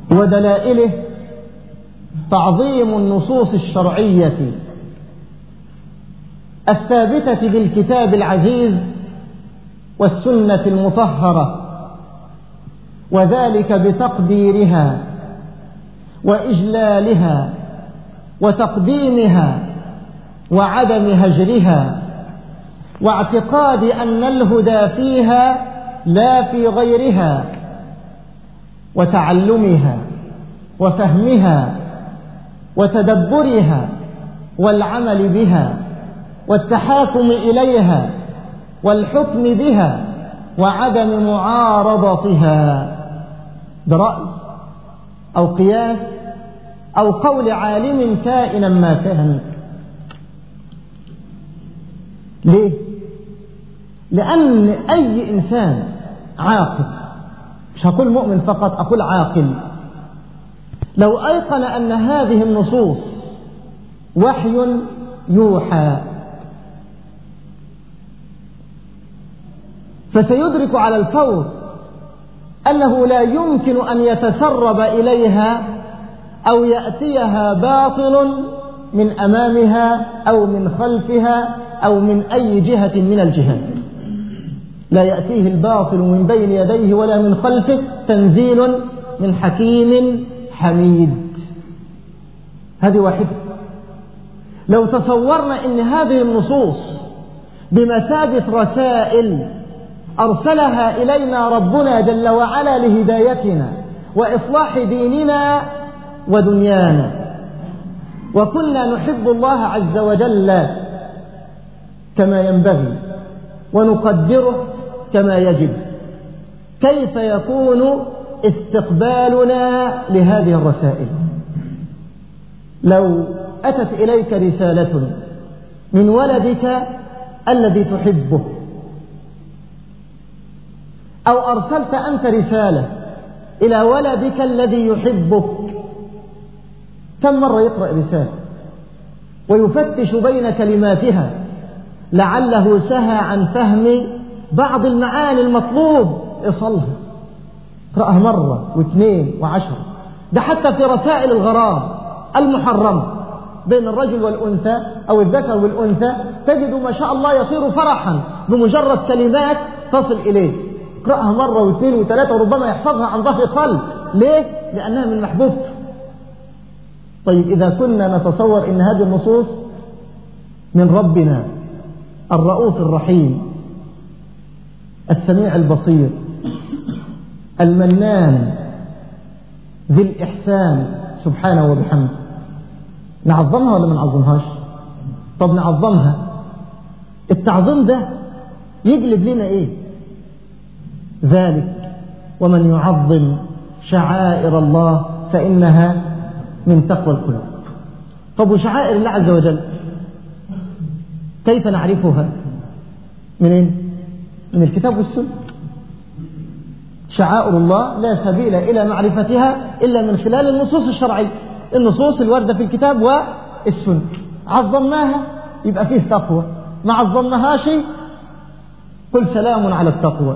ودلائله تعظيم النصوص الشرعية الثابتة بالكتاب العزيز والسنة المطهرة وذلك بتقديرها وإجلالها وتقديمها وعدم هجرها واعتقاد أن الهدى فيها لا في غيرها وتعلمها وفهمها وتدبرها والعمل بها والتحاكم إليها والحكم بها وعدم معارضتها برأي أو قياس أو قول عالم كائنا ما كان ليه؟ لأن أي إنسان عاقل مش هقول مؤمن فقط أقول عاقل لو أيقن أن هذه النصوص وحي يوحى فسيدرك على الفور أنه لا يمكن أن يتسرب إليها أو يأتيها باطل من أمامها أو من خلفها أو من أي جهة من الجهات لا يأتيه الباطل من بين يديه ولا من خلفه تنزيل من حكيم حميد هذه واحدة لو تصورنا أن هذه النصوص بمثابة رسائل أرسلها إلينا ربنا جل وعلا لهدايتنا وإصلاح ديننا ودنيانا وكنا نحب الله عز وجل كما ينبغي ونقدره كما يجب كيف يكون استقبالنا لهذه الرسائل لو أتت إليك رسالة من ولدك الذي تحبه أو أرسلت أنت رسالة إلى ولدك الذي يحبك كم مرة يقرأ رسالة ويفتش بين كلماتها لعله سهى عن فهم بعض المعاني المطلوب إصلها اقرأها مرة واثنين وعشرة ده حتى في رسائل الغرام المحرمة بين الرجل والأنثى أو الذكر والأنثى تجد ما شاء الله يصير فرحا بمجرد كلمات تصل إليه اقرأها مرة واثنين وثلاثة وربما يحفظها عن ظهر قلب ليه؟ لأنها من محبوبته طيب إذا كنا نتصور أن هذه النصوص من ربنا الرؤوف الرحيم السميع البصير المنان ذي الإحسان سبحانه وبحمده نعظمها ولا ما نعظمهاش طب نعظمها التعظيم ده يجلب لنا ايه ذلك ومن يعظم شعائر الله فإنها من تقوى القلوب طب وشعائر الله عز وجل كيف نعرفها منين من الكتاب والسنة شعائر الله لا سبيل إلى معرفتها إلا من خلال النصوص الشرعية النصوص الواردة في الكتاب والسنة عظمناها يبقى فيه تقوى ما عظمناهاش قل سلام على التقوى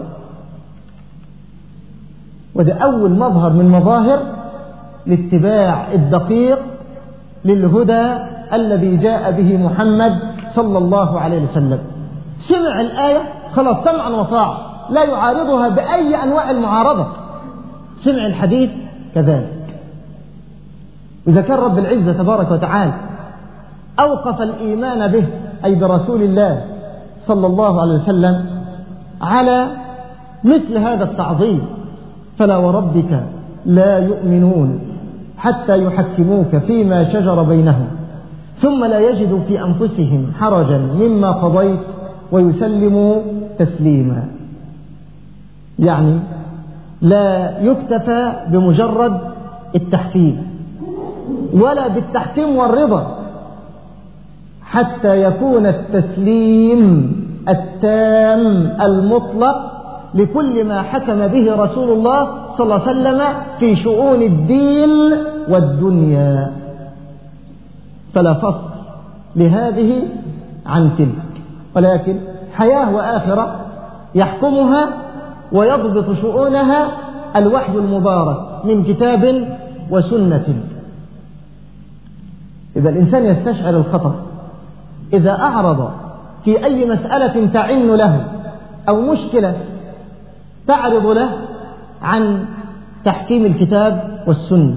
وده أول مظهر من مظاهر الاتباع الدقيق للهدى الذي جاء به محمد صلى الله عليه وسلم سمع الآية خلاص سمعا وطاعة لا يعارضها بأي أنواع المعارضة سمع الحديث كذلك إذا كان رب العزة تبارك وتعالى أوقف الإيمان به أي برسول الله صلى الله عليه وسلم على مثل هذا التعظيم فلا وربك لا يؤمنون حتى يحكموك فيما شجر بينهم ثم لا يجدوا في أنفسهم حرجا مما قضيت ويسلموا تسليما يعني لا يكتفى بمجرد التحكيم ولا بالتحكيم والرضا حتى يكون التسليم التام المطلق لكل ما حكم به رسول الله صلى الله عليه وسلم في شؤون الدين والدنيا فلا فصل لهذه عن تلك ولكن حياة وآخرة يحكمها ويضبط شؤونها الوحي المبارك من كتاب وسنة إذا الإنسان يستشعر الخطر إذا أعرض في أي مسألة تعن له أو مشكلة تعرض له عن تحكيم الكتاب والسنة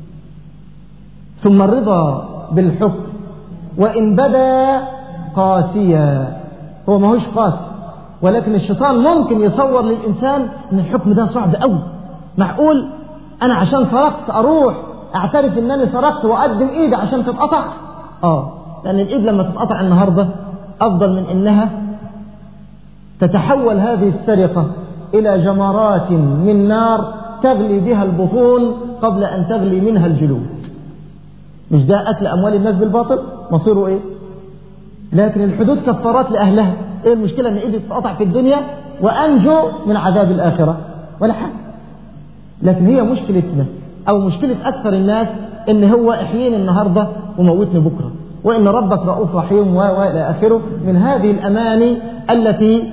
ثم الرضا بالحكم وإن بدا قاسيا هو ما هوش قاسي ولكن الشيطان ممكن يصور للإنسان أن الحكم ده صعب قوي معقول أنا عشان سرقت أروح أعترف أن أنا سرقت وأقدم إيدي عشان تتقطع آه لأن الإيد لما تتقطع النهاردة أفضل من إنها تتحول هذه السرقة إلى جمرات من نار تغلي بها البطون قبل أن تغلي منها الجلود مش ده أكل أموال الناس بالباطل مصيره إيه لكن الحدود كفارات لأهلها إيه المشكلة أن إيدي تتقطع في الدنيا وأنجو من عذاب الآخرة ولا حاجة لكن هي مشكلتنا أو مشكلة أكثر الناس إن هو إحييني النهاردة وموتني بكرة وإن ربك رؤوف رحيم وإلى آخره من هذه الأماني التي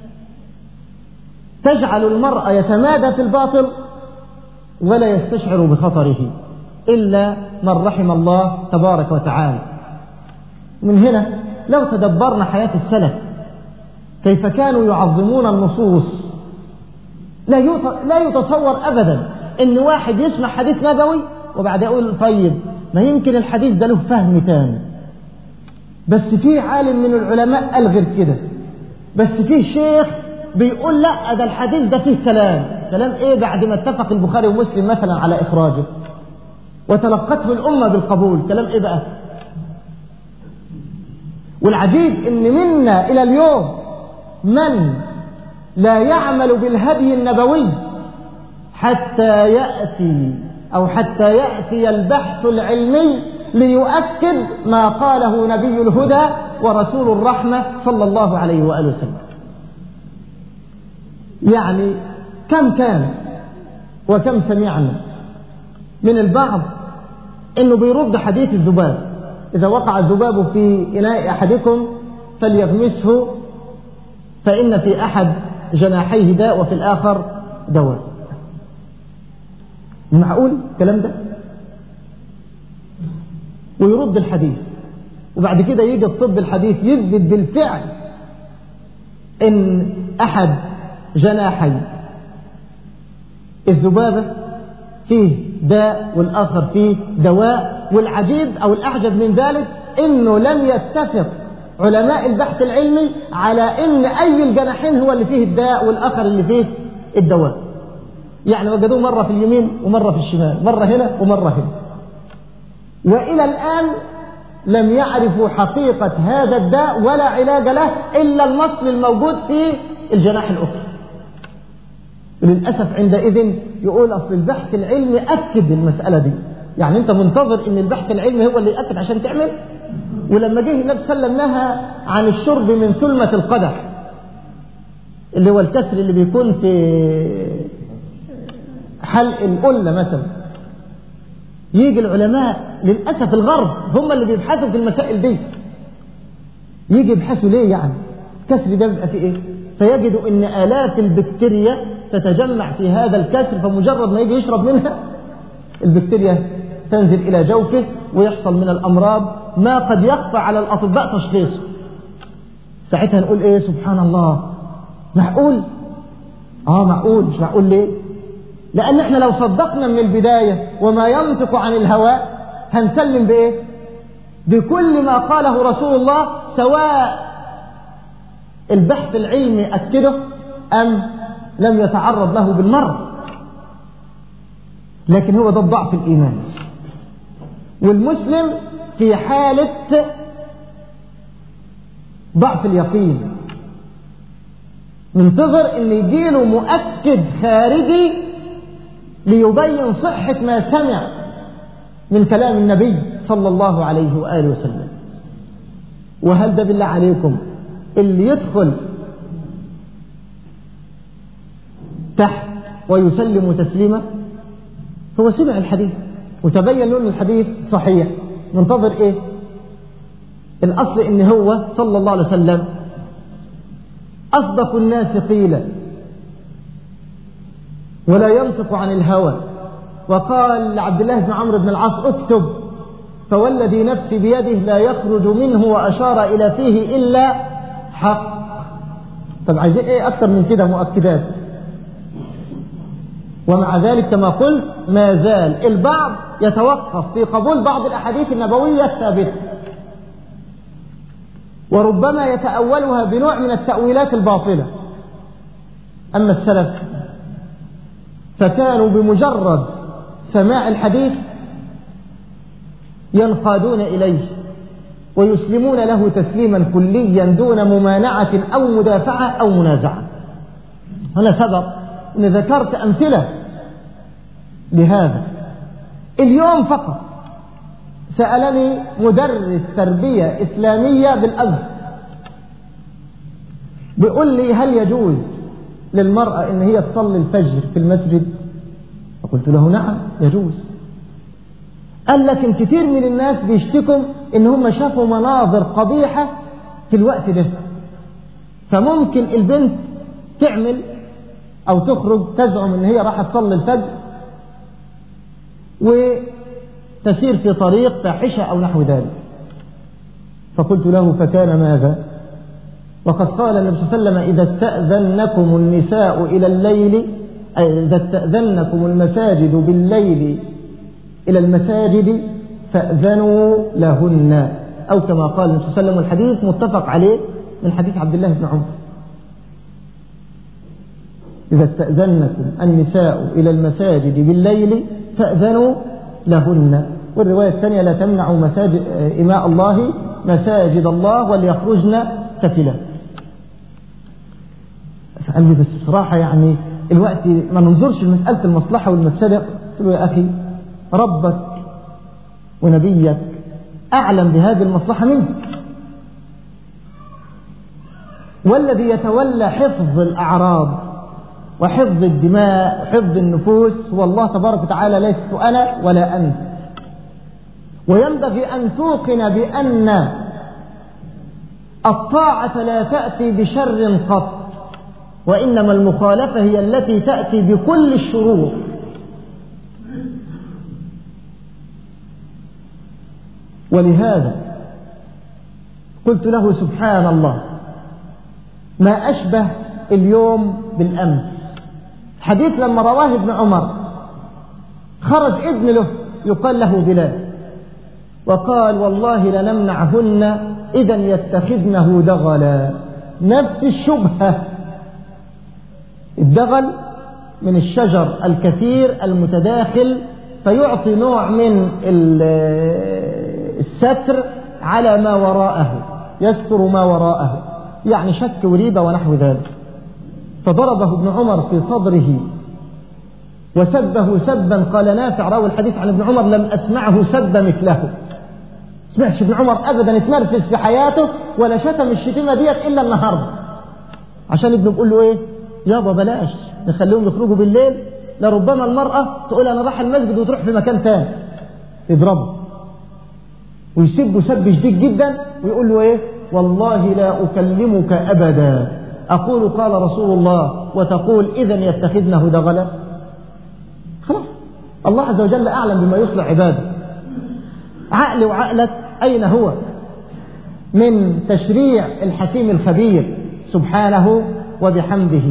تجعل المرء يتمادى في الباطل ولا يستشعر بخطره إلا من رحم الله تبارك وتعالى من هنا لو تدبرنا حياة السلف كيف كانوا يعظمون النصوص لا لا يتصور أبدا إن واحد يسمع حديث نبوي وبعد يقول طيب ما يمكن الحديث ده له فهم تاني بس في عالم من العلماء قال غير كده بس فيه شيخ بيقول لا ده الحديث ده فيه كلام كلام ايه بعد ما اتفق البخاري ومسلم مثلا على اخراجه وتلقته الامه بالقبول كلام ايه بقى والعجيب ان منا الى اليوم من لا يعمل بالهدي النبوي حتى ياتي او حتى ياتي البحث العلمي ليؤكد ما قاله نبي الهدى ورسول الرحمه صلى الله عليه واله وسلم يعني كم كان وكم سمعنا من البعض انه بيرد حديث الذباب اذا وقع الذباب في اناء احدكم فليغمسه فان في احد جناحيه داء وفي الاخر دواء معقول الكلام ده ويرد الحديث وبعد كده يجي الطب الحديث يثبت بالفعل ان احد جناحي الذبابة فيه داء والآخر فيه دواء والعجيب أو الأعجب من ذلك إنه لم يتفق علماء البحث العلمي على إن أي الجناحين هو اللي فيه الداء والآخر اللي فيه الدواء يعني وجدوه مرة في اليمين ومرة في الشمال مرة هنا ومرة هنا وإلى الآن لم يعرفوا حقيقة هذا الداء ولا علاج له إلا المصل الموجود في الجناح الأخرى للأسف عندئذ يقول أصل البحث العلمي أكد المسألة دي يعني أنت منتظر أن البحث العلمي هو اللي يأكد عشان تعمل ولما جه النبي صلى الله عليه وسلم نهى عن الشرب من ثلمة القدح اللي هو الكسر اللي بيكون في حلق القلة مثلا يجي العلماء للأسف الغرب هم اللي بيبحثوا في المسائل دي يجي يبحثوا ليه يعني الكسر ده بيبقى فيه ايه فيجدوا ان آلاف البكتيريا تتجمع في هذا الكسر فمجرد ما يجي يشرب منها البكتيريا تنزل إلى جوفه ويحصل من الأمراض ما قد يخفى على الأطباء تشخيصه ساعتها نقول إيه سبحان الله معقول آه معقول مش معقول ليه لأن احنا لو صدقنا من البداية وما ينطق عن الهوى هنسلم بإيه بكل ما قاله رسول الله سواء البحث العلمي أكده أم لم يتعرض له بالمرة لكن هو ده الضعف الإيماني والمسلم في حالة ضعف اليقين منتظر ان يجيله مؤكد خارجي ليبين صحة ما سمع من كلام النبي صلى الله عليه وآله وسلم وهل ده بالله عليكم اللي يدخل تحت ويسلم تسليما هو سمع الحديث وتبين له ان الحديث صحيح منتظر ايه الاصل ان هو صلى الله عليه وسلم اصدق الناس قيلا ولا ينطق عن الهوى وقال لعبد الله بن عمرو بن العاص اكتب فوالذي نفسي بيده لا يخرج منه وأشار إلى فيه إلا حق طب عايزين ايه أكثر من كده مؤكدات ومع ذلك كما قلت ما زال البعض يتوقف في قبول بعض الأحاديث النبوية الثابتة وربما يتأولها بنوع من التأويلات الباطلة أما السلف فكانوا بمجرد سماع الحديث ينقادون إليه ويسلمون له تسليما كليا دون ممانعة أو مدافعة أو منازعة هنا سبق أن ذكرت أمثلة لهذا اليوم فقط سألني مدرس تربية إسلامية بالأزهر بيقول لي هل يجوز للمرأة إن هي تصلي الفجر في المسجد فقلت له نعم يجوز قال لكن كتير من الناس بيشتكوا إن هم شافوا مناظر قبيحة في الوقت ده فممكن البنت تعمل أو تخرج تزعم إن هي راح تصلي الفجر وتسير في طريق فاحشة أو نحو ذلك فقلت له فكان ماذا وقد قال النبي صلى الله عليه وسلم إذا استأذنكم النساء إلى الليل أي إذا استأذنكم المساجد بالليل إلى المساجد فأذنوا لهن أو كما قال النبي صلى الله عليه وسلم الحديث متفق عليه من حديث عبد الله بن عمر إذا استأذنكم النساء إلى المساجد بالليل فأذنوا لهن والرواية الثانية لا تمنعوا مساجد إماء الله مساجد الله وليخرجن سفلات فقال لي بس بصراحة يعني الوقت ما ننظرش لمسألة المصلحة والمفسدة قلت له يا أخي ربك ونبيك أعلم بهذه المصلحة منك والذي يتولى حفظ الأعراض وحفظ الدماء وحفظ النفوس هو الله تبارك وتعالى ليست أنا ولا أنت وينبغي أن توقن بأن الطاعة لا تأتي بشر قط وإنما المخالفة هي التي تأتي بكل الشرور ولهذا قلت له سبحان الله ما أشبه اليوم بالأمس حديث لما رواه ابن عمر خرج ابن له يقال له بلال وقال والله لنمنعهن إذا يتخذنه دغلا نفس الشبهة الدغل من الشجر الكثير المتداخل فيعطي نوع من الستر على ما وراءه يستر ما وراءه يعني شك وريبة ونحو ذلك فضربه ابن عمر في صدره وسبه سبا قال نافع راوي الحديث عن ابن عمر لم أسمعه سب مثله سمعش ابن عمر أبدا اتنرفز في حياته ولا شتم الشتيمة ديت إلا النهاردة عشان ابنه بيقول له ايه يابا بلاش نخليهم يخرجوا بالليل لربما المرأة تقول أنا راح المسجد وتروح في مكان تاني يضربه ويسبه سب شديد جدا ويقول له ايه والله لا أكلمك أبدا أقول قال رسول الله وتقول إذا يتخذنه دغلا خلاص الله عز وجل أعلم بما يصلح عباده عقلي وعقلك أين هو من تشريع الحكيم الخبير سبحانه وبحمده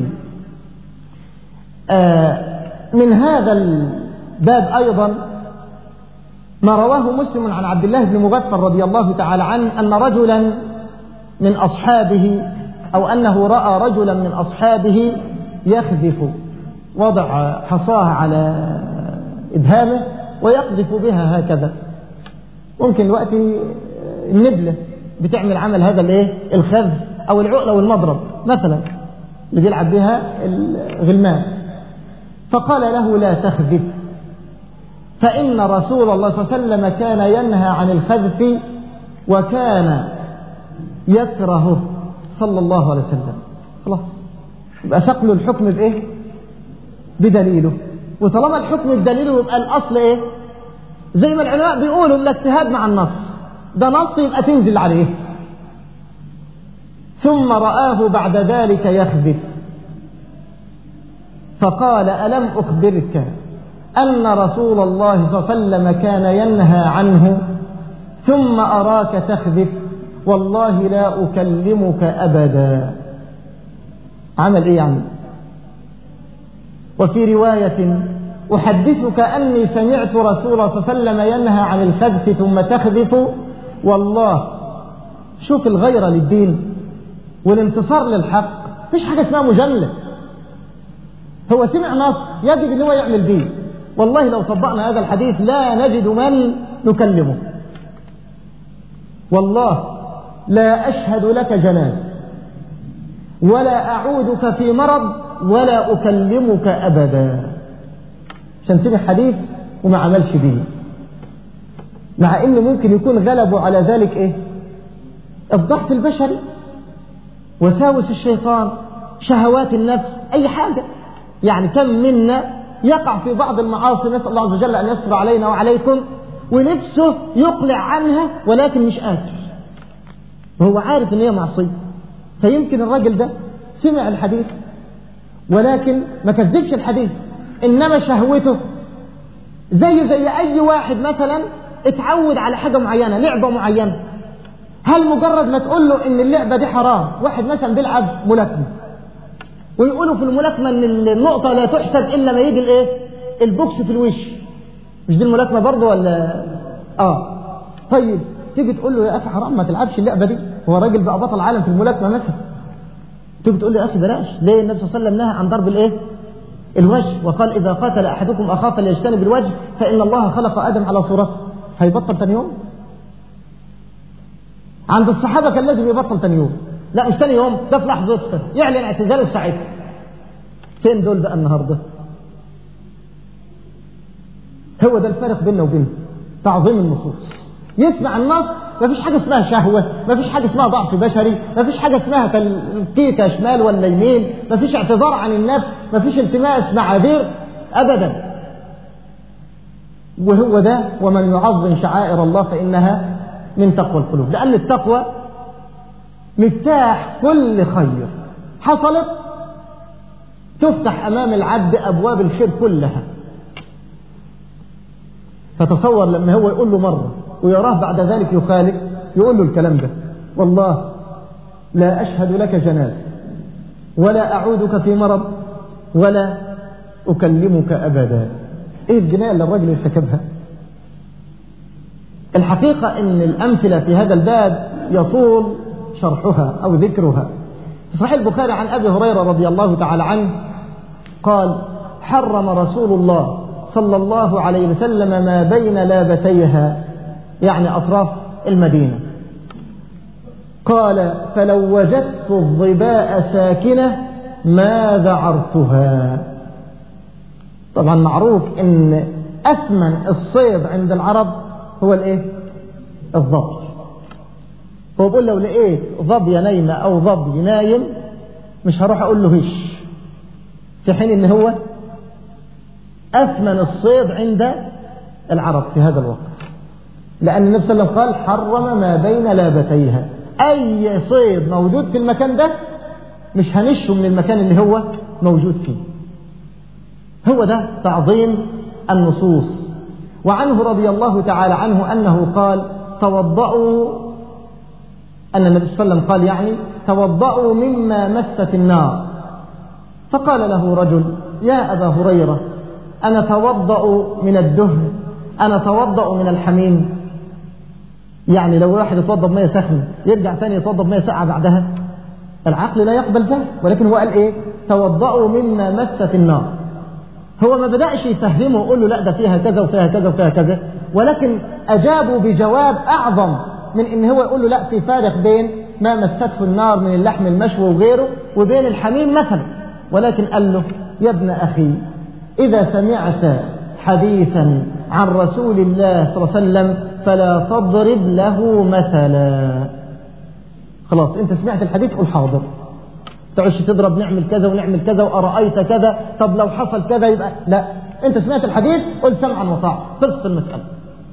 آه من هذا الباب أيضا ما رواه مسلم عن عبد الله بن مغفر رضي الله تعالى عنه أن رجلا من أصحابه أو أنه رأى رجلا من أصحابه يخذف وضع حصاه على إبهامه ويقذف بها هكذا ممكن الوقت النبلة بتعمل عمل هذا الايه الخذف أو العقلة والمضرب مثلا اللي بيلعب بها الغلمان فقال له لا تخذف فإن رسول الله صلى الله عليه وسلم كان ينهى عن الخذف وكان يكرهه صلى الله عليه وسلم خلاص يبقى شكل الحكم بإيه بدليله وطالما الحكم بدليله يبقى الأصل إيه زي ما العلماء بيقولوا الاجتهاد مع النص ده نص يبقى تنزل عليه ثم رآه بعد ذلك يخذف فقال ألم أخبرك أن رسول الله صلى الله عليه وسلم كان ينهى عنه ثم أراك تخذف والله لا أكلمك أبدا عمل إيه يعني وفي رواية أحدثك أني سمعت رسول الله صلى الله عليه وسلم ينهى عن الخذف ثم تخذف والله شوف الغيرة للدين والانتصار للحق مفيش حاجة اسمها مجاملة هو سمع نص يجب ان هو يعمل به والله لو طبقنا هذا الحديث لا نجد من نكلمه والله لا أشهد لك جنازة ولا أعودك في مرض ولا أكلمك أبدا عشان سمع حديث وما عملش به مع انه ممكن يكون غلبوا على ذلك ايه الضغط البشري وساوس الشيطان شهوات النفس اي حاجة يعني كم منا يقع في بعض المعاصي نسأل الله عز وجل ان يستر علينا وعليكم ونفسه يقلع عنها ولكن مش قادر وهو عارف ان هي معصية فيمكن الراجل ده سمع الحديث ولكن ما كذبش الحديث انما شهوته زي زي اي واحد مثلا اتعود على حاجة معينة لعبة معينة هل مجرد ما تقول له ان اللعبة دي حرام واحد مثلا بيلعب ملاكمة ويقولوا في الملاكمة ان النقطة لا تحسب الا ما يجي الايه البوكس في الوش مش دي الملاكمة برضه ولا اه طيب تيجي تقول له يا اخي حرام ما تلعبش اللعبة دي هو راجل بقى بطل عالم في الملاكمة مثلا تيجي تقول لي يا اخي بلاش ليه النبي صلى الله عليه وسلم نهى عن ضرب الايه الوجه وقال إذا قاتل أحدكم أخاه فليجتنب الوجه فإن الله خلق آدم على صورته هيبطل تاني يوم عند الصحابة كان لازم يبطل تاني يوم لا مش تاني يوم ده في لحظته يعلن اعتزاله في ساعتها فين دول بقى النهارده هو ده الفرق بيننا وبينه تعظيم النصوص يسمع النص ما فيش حاجة اسمها شهوة ما فيش حاجة اسمها ضعف بشري ما فيش حاجة اسمها تلقيك شمال ولا يمين ما فيش اعتذار عن النفس ما فيش التماس معاذير أبدا وهو ده ومن يعظم شعائر الله فإنها من تقوى القلوب لأن التقوى مفتاح كل خير حصلت تفتح أمام العبد أبواب الخير كلها فتصور لما هو يقول له مرة ويراه بعد ذلك يخالف يقول له الكلام ده والله لا أشهد لك جنازة ولا أعودك في مرض ولا أكلمك أبدا إيه الجناية اللي الرجل ارتكبها الحقيقة أن الأمثلة في هذا الباب يطول شرحها أو ذكرها في صحيح البخاري عن أبي هريرة رضي الله تعالى عنه قال حرم رسول الله صلى الله عليه وسلم ما بين لابتيها يعني أطراف المدينة قال فلو وجدت الظباء ساكنة ما ذعرتها طبعا معروف ان أثمن الصيد عند العرب هو الايه الظبي هو بيقول لو لقيت ظبية نايمة أو ظبي نايم مش هروح أقول له هش في حين ان هو أثمن الصيد عند العرب في هذا الوقت لأن النبي صلى الله عليه وسلم قال حرم ما بين لابتيها أي صيد موجود في المكان ده مش هنشه من المكان اللي هو موجود فيه هو ده تعظيم النصوص وعنه رضي الله تعالى عنه أنه قال توضأوا أن النبي صلى الله عليه وسلم قال يعني توضأوا مما مست النار فقال له رجل يا أبا هريرة أنا توضأ من الدهن أنا توضأ من الحميم يعني لو واحد يتوضا بميه سخنه يرجع ثاني يتوضا بميه ساقعه بعدها العقل لا يقبل ذلك ولكن هو قال ايه توضأوا مما مست النار هو ما بدأش يفهمه ويقول له لا ده فيها كذا وفيها كذا وفيها كذا ولكن أجابوا بجواب أعظم من إن هو يقول له لا في فارق بين ما مسته النار من اللحم المشوي وغيره وبين الحميم مثلا ولكن قال له يا ابن أخي إذا سمعت حديثا عن رسول الله صلى الله عليه وسلم فلا تضرب له مثلا خلاص انت سمعت الحديث قل حاضر تعيش تضرب نعمل كذا ونعمل كذا وأرأيت كذا طب لو حصل كذا يبقى لا انت سمعت الحديث قل سمعا وطاعة خلصت المسألة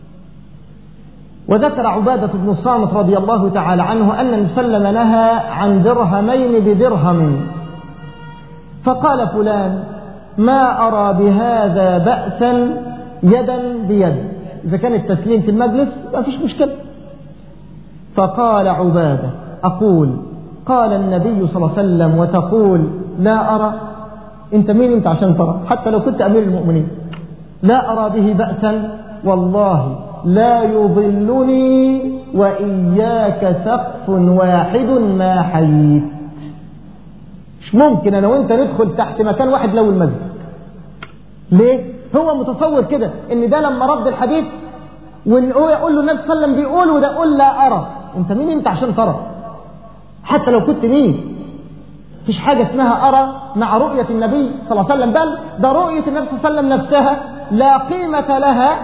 وذكر عبادة بن الصامت رضي الله تعالى عنه أن النبي صلى الله عليه وسلم نهى عن درهمين بدرهم فقال فلان ما أرى بهذا بأسا يدا بيد إذا كان التسليم في المجلس ما فيش مشكلة فقال عبادة أقول قال النبي صلى الله عليه وسلم وتقول لا أرى أنت مين أنت عشان ترى حتى لو كنت أمير المؤمنين لا أرى به بأسا والله لا يضلني وإياك سقف واحد ما حييت مش ممكن أنا وإنت ندخل تحت مكان واحد لو المسجد ليه؟ هو متصور كده إن ده لما رد الحديث وهو يقول له النبي صلى الله عليه وسلم بيقول وده يقول لا أرى أنت مين أنت عشان ترى حتى لو كنت مين مفيش حاجة اسمها أرى مع رؤية النبي صلى الله عليه وسلم بل ده رؤية النبي صلى الله عليه وسلم نفسها لا قيمة لها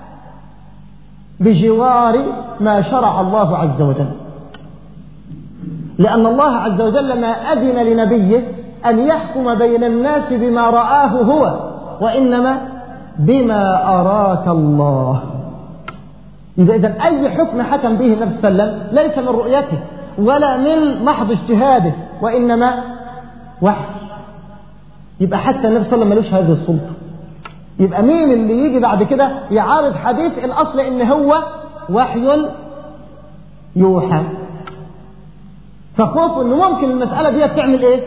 بجوار ما شرع الله عز وجل لأن الله عز وجل ما أذن لنبيه أن يحكم بين الناس بما رآه هو وإنما بما أراك الله إذا إذا أي حكم حكم به النبي صلى الله عليه وسلم ليس من رؤيته ولا من محض اجتهاده وإنما وحي يبقى حتى النبي صلى الله عليه وسلم ملوش هذه السلطة يبقى مين اللي يجي بعد كده يعارض حديث الأصل إن هو وحي يوحى فخوف إنه ممكن المسألة دي تعمل إيه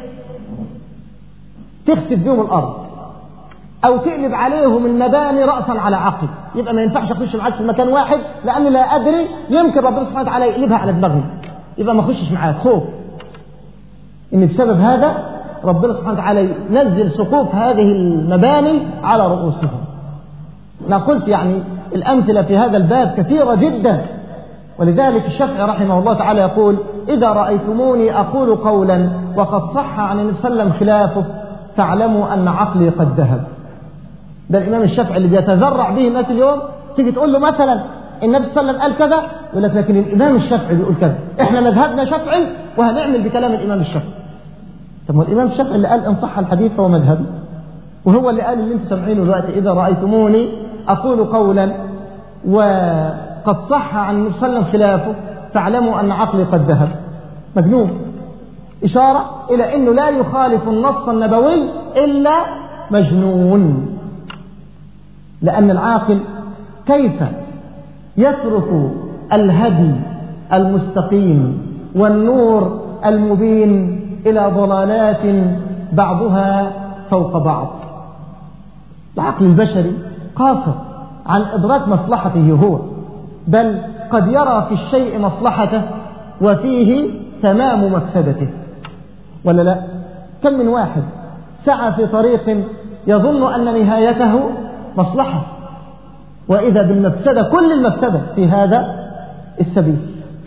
تخسف بيهم الأرض أو تقلب عليهم المباني رأسا على عقب يبقى ما ينفعش أخش معاك في مكان واحد لأني لا أدري يمكن ربنا سبحانه وتعالى يقلبها على دماغهم يبقى ما أخشش معاك خوف إن بسبب هذا ربنا سبحانه وتعالى ينزل سقوف هذه المباني على رؤوسهم أنا قلت يعني الأمثلة في هذا الباب كثيرة جدا ولذلك الشافعي رحمه الله تعالى يقول إذا رأيتموني أقول قولا وقد صح عن النبي صلى الله عليه وسلم خلافه فاعلموا أن عقلي قد ذهب ده الإمام الشافعي اللي بيتذرع به الناس اليوم تيجي تقول له مثلا النبي صلى الله عليه وسلم قال كذا يقول لك لكن الإمام الشافعي بيقول كذا احنا مذهبنا شافعي وهنعمل بكلام الإمام الشافعي طب ما الإمام الشافعي اللي قال إن صح الحديث فهو مذهبي وهو اللي قال اللي انتم سامعينه دلوقتي إذا رأيتموني أقول قولا وقد صح عن النبي صلى الله عليه وسلم خلافه فاعلموا أن عقلي قد ذهب مجنون إشارة إلى أنه لا يخالف النص النبوي إلا مجنون لأن العاقل كيف يترك الهدي المستقيم والنور المبين إلى ضلالات بعضها فوق بعض العقل البشري قاصر عن إدراك مصلحته هو بل قد يرى في الشيء مصلحته وفيه تمام مفسدته ولا لا كم من واحد سعى في طريق يظن أن نهايته مصلحة وإذا بالمفسدة كل المفسدة في هذا السبيل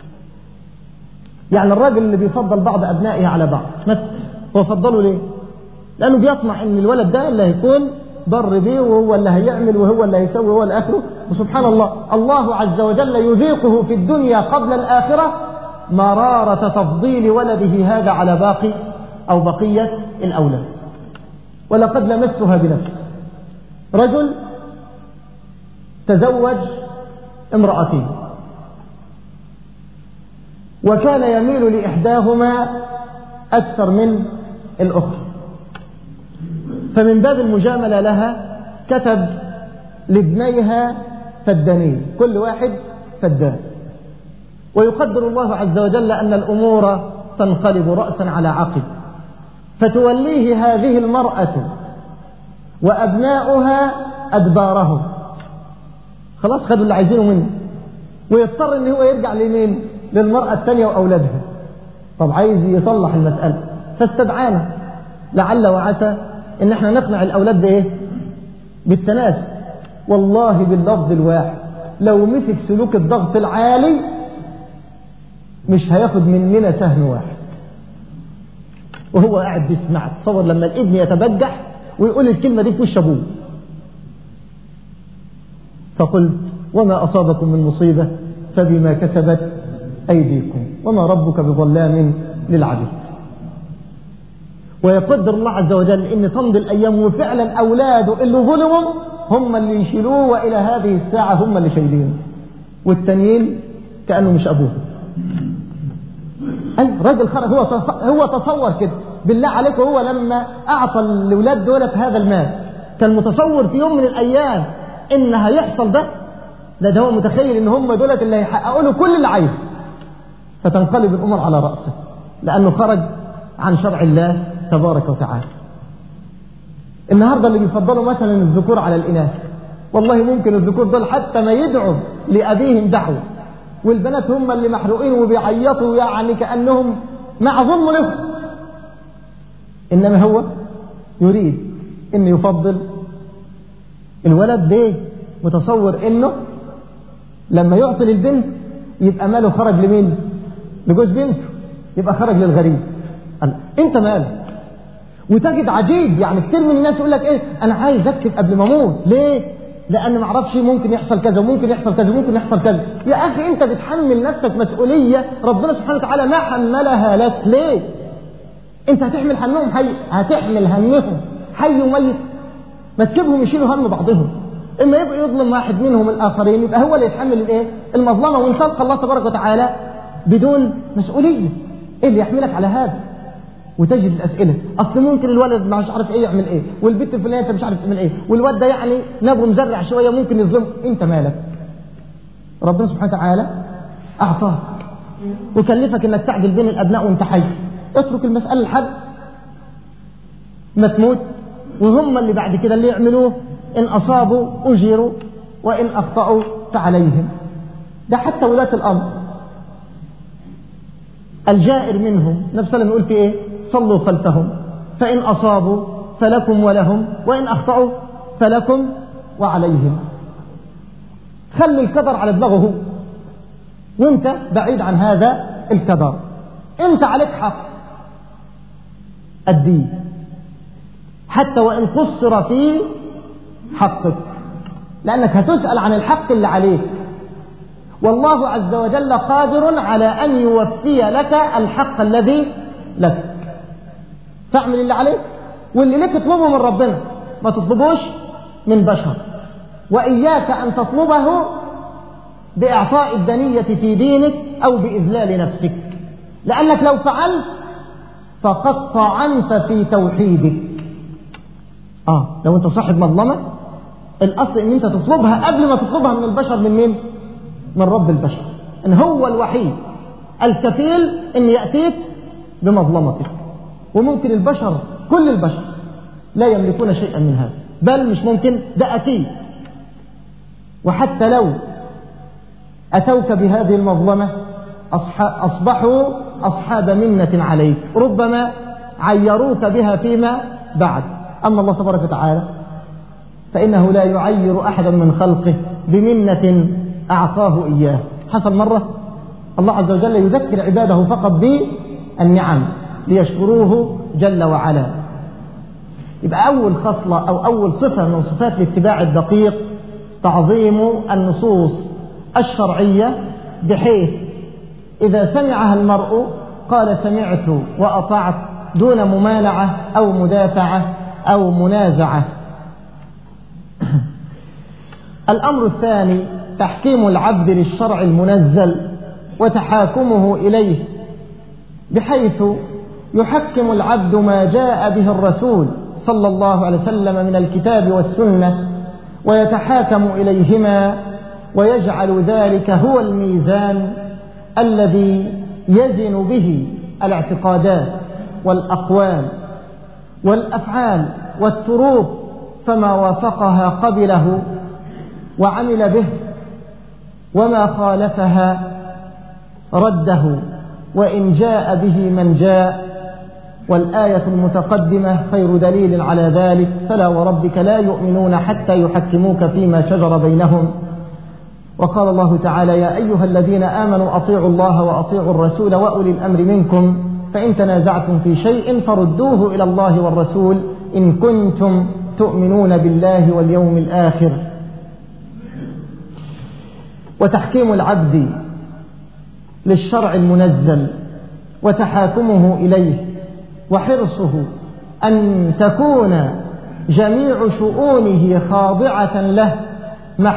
يعني الراجل اللي بيفضل بعض أبنائه على بعض هو فضله ليه لأنه بيطمع أن الولد ده اللي هيكون بر بيه وهو اللي هيعمل وهو اللي هيسوي وهو الآخره وسبحان الله الله عز وجل يذيقه في الدنيا قبل الآخرة مرارة تفضيل ولده هذا على باقي أو بقية الأولاد ولقد لمستها بنفسي رجل تزوج امرأتين وكان يميل لإحداهما أكثر من الأخرى فمن باب المجاملة لها كتب لابنيها فدانين كل واحد فدان ويقدر الله عز وجل أن الأمور تنقلب رأسا على عقب فتوليه هذه المرأة وأبناؤها أدبارهم خلاص خدوا اللي عايزينه منه ويضطر ان هو يرجع لمين للمرأة الثانية وأولادها طب عايز يصلح المسألة فاستدعانا لعل وعسى ان احنا نقنع الأولاد بإيه بالتناسب والله باللفظ الواحد لو مسك سلوك الضغط العالي مش هياخد مننا سهم واحد وهو قاعد بيسمع تصور لما الابن يتبجح ويقول الكلمة دي في وش أبوه فقلت وما أصابكم من مصيبة فبما كسبت أيديكم وما ربك بظلام للعبيد ويقدر الله عز وجل ان تمضي الايام وفعلا اولاده اللي ظلموا هم اللي يشيلوه والى هذه الساعه هم اللي شايلينه والتانيين كانه مش ابوه اي راجل خرج هو هو تصور كده بالله عليك هو لما أعطى الأولاد دولة هذا المال كان متصور في يوم من الأيام إن هيحصل ده لا ده هو متخيل إن هم دولة اللي هيحققوا له كل اللي عايزه فتنقلب الأمور على رأسه لأنه خرج عن شرع الله تبارك وتعالى النهاردة اللي بيفضلوا مثلا الذكور على الإناث والله ممكن الذكور دول حتى ما يدعوا لأبيهم دعوة والبنات هم اللي محروقين وبيعيطوا يعني كأنهم مع ظلم لهم إنما هو يريد أن يفضل الولد ليه متصور إنه لما يعطي للبنت يبقى ماله خرج لمين لجوز بنته يبقى خرج للغريب قال انت مالك وتجد عجيب يعني كتير من الناس يقول لك ايه انا عايز اكتب قبل ما اموت ليه لان ما اعرفش ممكن يحصل كذا وممكن يحصل كذا وممكن يحصل كذا يا اخي انت بتحمل نفسك مسؤوليه ربنا سبحانه وتعالى ما حملها لك ليه انت هتحمل همهم حي هتحمل همهم حي وميت ما تسيبهم يشيلوا هم بعضهم اما يبقى يظلم واحد منهم الاخرين يبقى هو اللي يتحمل الايه المظلمه وان تلقى الله تبارك وتعالى بدون مسؤوليه ايه اللي يحملك على هذا وتجد الاسئله اصل ممكن الولد مش عارف ايه يعمل ايه والبنت الفلانيه انت مش عارف تعمل ايه والواد ده يعني نبره مزرع شويه ممكن يظلم انت مالك ربنا سبحانه وتعالى اعطاك وكلفك انك تعدل بين الابناء وانت حي اترك المساله لحد ما تموت وهم اللي بعد كده اللي يعملوه ان اصابوا اجروا وان اخطاوا فعليهم ده حتى ولاة الامر الجائر منهم نفس الله يقول في ايه صلوا خلفهم فإن أصابوا فلكم ولهم وإن أخطأوا فلكم وعليهم خلي الكدر على دماغه هو وانت بعيد عن هذا الكدر انت عليك حق الدين حتى وإن قصر في حقك لأنك هتسأل عن الحق اللي عليك والله عز وجل قادر على أن يوفي لك الحق الذي لك فاعمل اللي عليك واللي لك اطلبه من ربنا ما تطلبوش من بشر وإياك أن تطلبه بإعطاء الدنية في دينك أو بإذلال نفسك لأنك لو فعلت فقد طعنت في توحيدك آه لو أنت صاحب مظلمة الأصل أن أنت تطلبها قبل ما تطلبها من البشر من مين؟ من رب البشر ان هو الوحيد الكفيل ان يأتيك بمظلمتك وممكن البشر كل البشر لا يملكون شيئا من هذا بل مش ممكن ده أكيد وحتى لو أتوك بهذه المظلمة أصبحوا أصحاب منة عليك ربما عيروك بها فيما بعد أما الله تبارك وتعالى فإنه لا يعير أحدا من خلقه بمنة أعطاه إياه حصل مرة الله عز وجل يذكر عباده فقط بالنعم ليشكروه جل وعلا يبقى أول خصلة أو أول صفة من صفات الاتباع الدقيق تعظيم النصوص الشرعية بحيث إذا سمعها المرء قال سمعت وأطعت دون ممانعة أو مدافعة أو منازعة الأمر الثاني تحكيم العبد للشرع المنزل وتحاكمه إليه بحيث يحكم العبد ما جاء به الرسول صلى الله عليه وسلم من الكتاب والسنة ويتحاكم إليهما ويجعل ذلك هو الميزان الذي يزن به الاعتقادات والأقوال والأفعال والتروب فما وافقها قبله وعمل به وما خالفها رده وإن جاء به من جاء والآية المتقدمة خير دليل على ذلك فلا وربك لا يؤمنون حتى يحكموك فيما شجر بينهم وقال الله تعالى يا أيها الذين آمنوا أطيعوا الله وأطيعوا الرسول وأولي الأمر منكم فإن تنازعتم في شيء فردوه إلى الله والرسول إن كنتم تؤمنون بالله واليوم الآخر وتحكيم العبد للشرع المنزل وتحاكمه إليه وحرصه أن تكون جميع شؤونه خاضعة له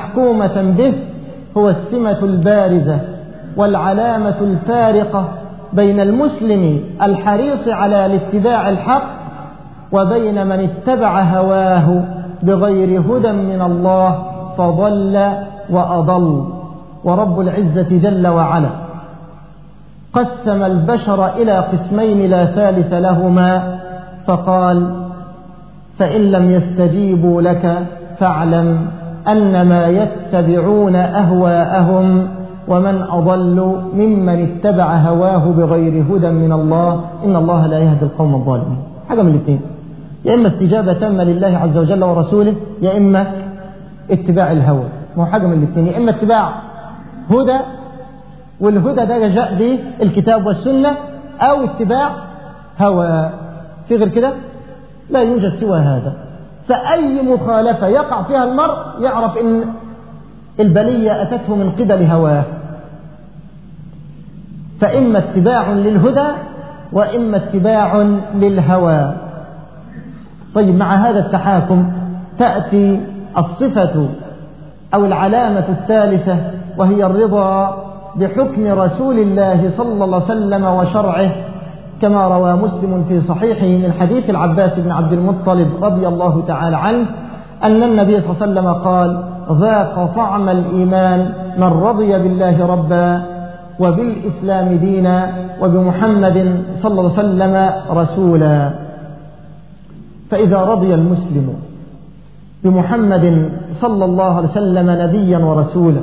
محكومة به هو السمة البارزة والعلامة الفارقة بين المسلم الحريص على الاتباع الحق وبين من اتبع هواه بغير هدى من الله فضل وأضل ورب العزة جل وعلا قسم البشر إلى قسمين لا ثالث لهما فقال فإن لم يستجيبوا لك فاعلم أنما يتبعون أهواءهم ومن أضل ممن اتبع هواه بغير هدى من الله إن الله لا يهدي القوم الظالمين حاجة من الاثنين يا إما استجابة تامة لله عز وجل ورسوله يا إما اتباع الهوى ما هو حاجة من الاثنين يا إما اتباع هدى والهدى ده جاء به الكتاب والسنة أو اتباع هوى في غير كده لا يوجد سوى هذا فأي مخالفة يقع فيها المرء يعرف إن البلية أتته من قبل هواه فإما اتباع للهدى وإما اتباع للهوى طيب مع هذا التحاكم تأتي الصفة أو العلامة الثالثة وهي الرضا بحكم رسول الله صلى الله عليه وسلم وشرعه كما روى مسلم في صحيحه من حديث العباس بن عبد المطلب رضي الله تعالى عنه أن النبي صلى الله عليه وسلم قال ذاق طعم الإيمان من رضي بالله ربا وبالإسلام دينا وبمحمد صلى الله عليه وسلم رسولا فإذا رضي المسلم بمحمد صلى الله عليه وسلم نبيا ورسولا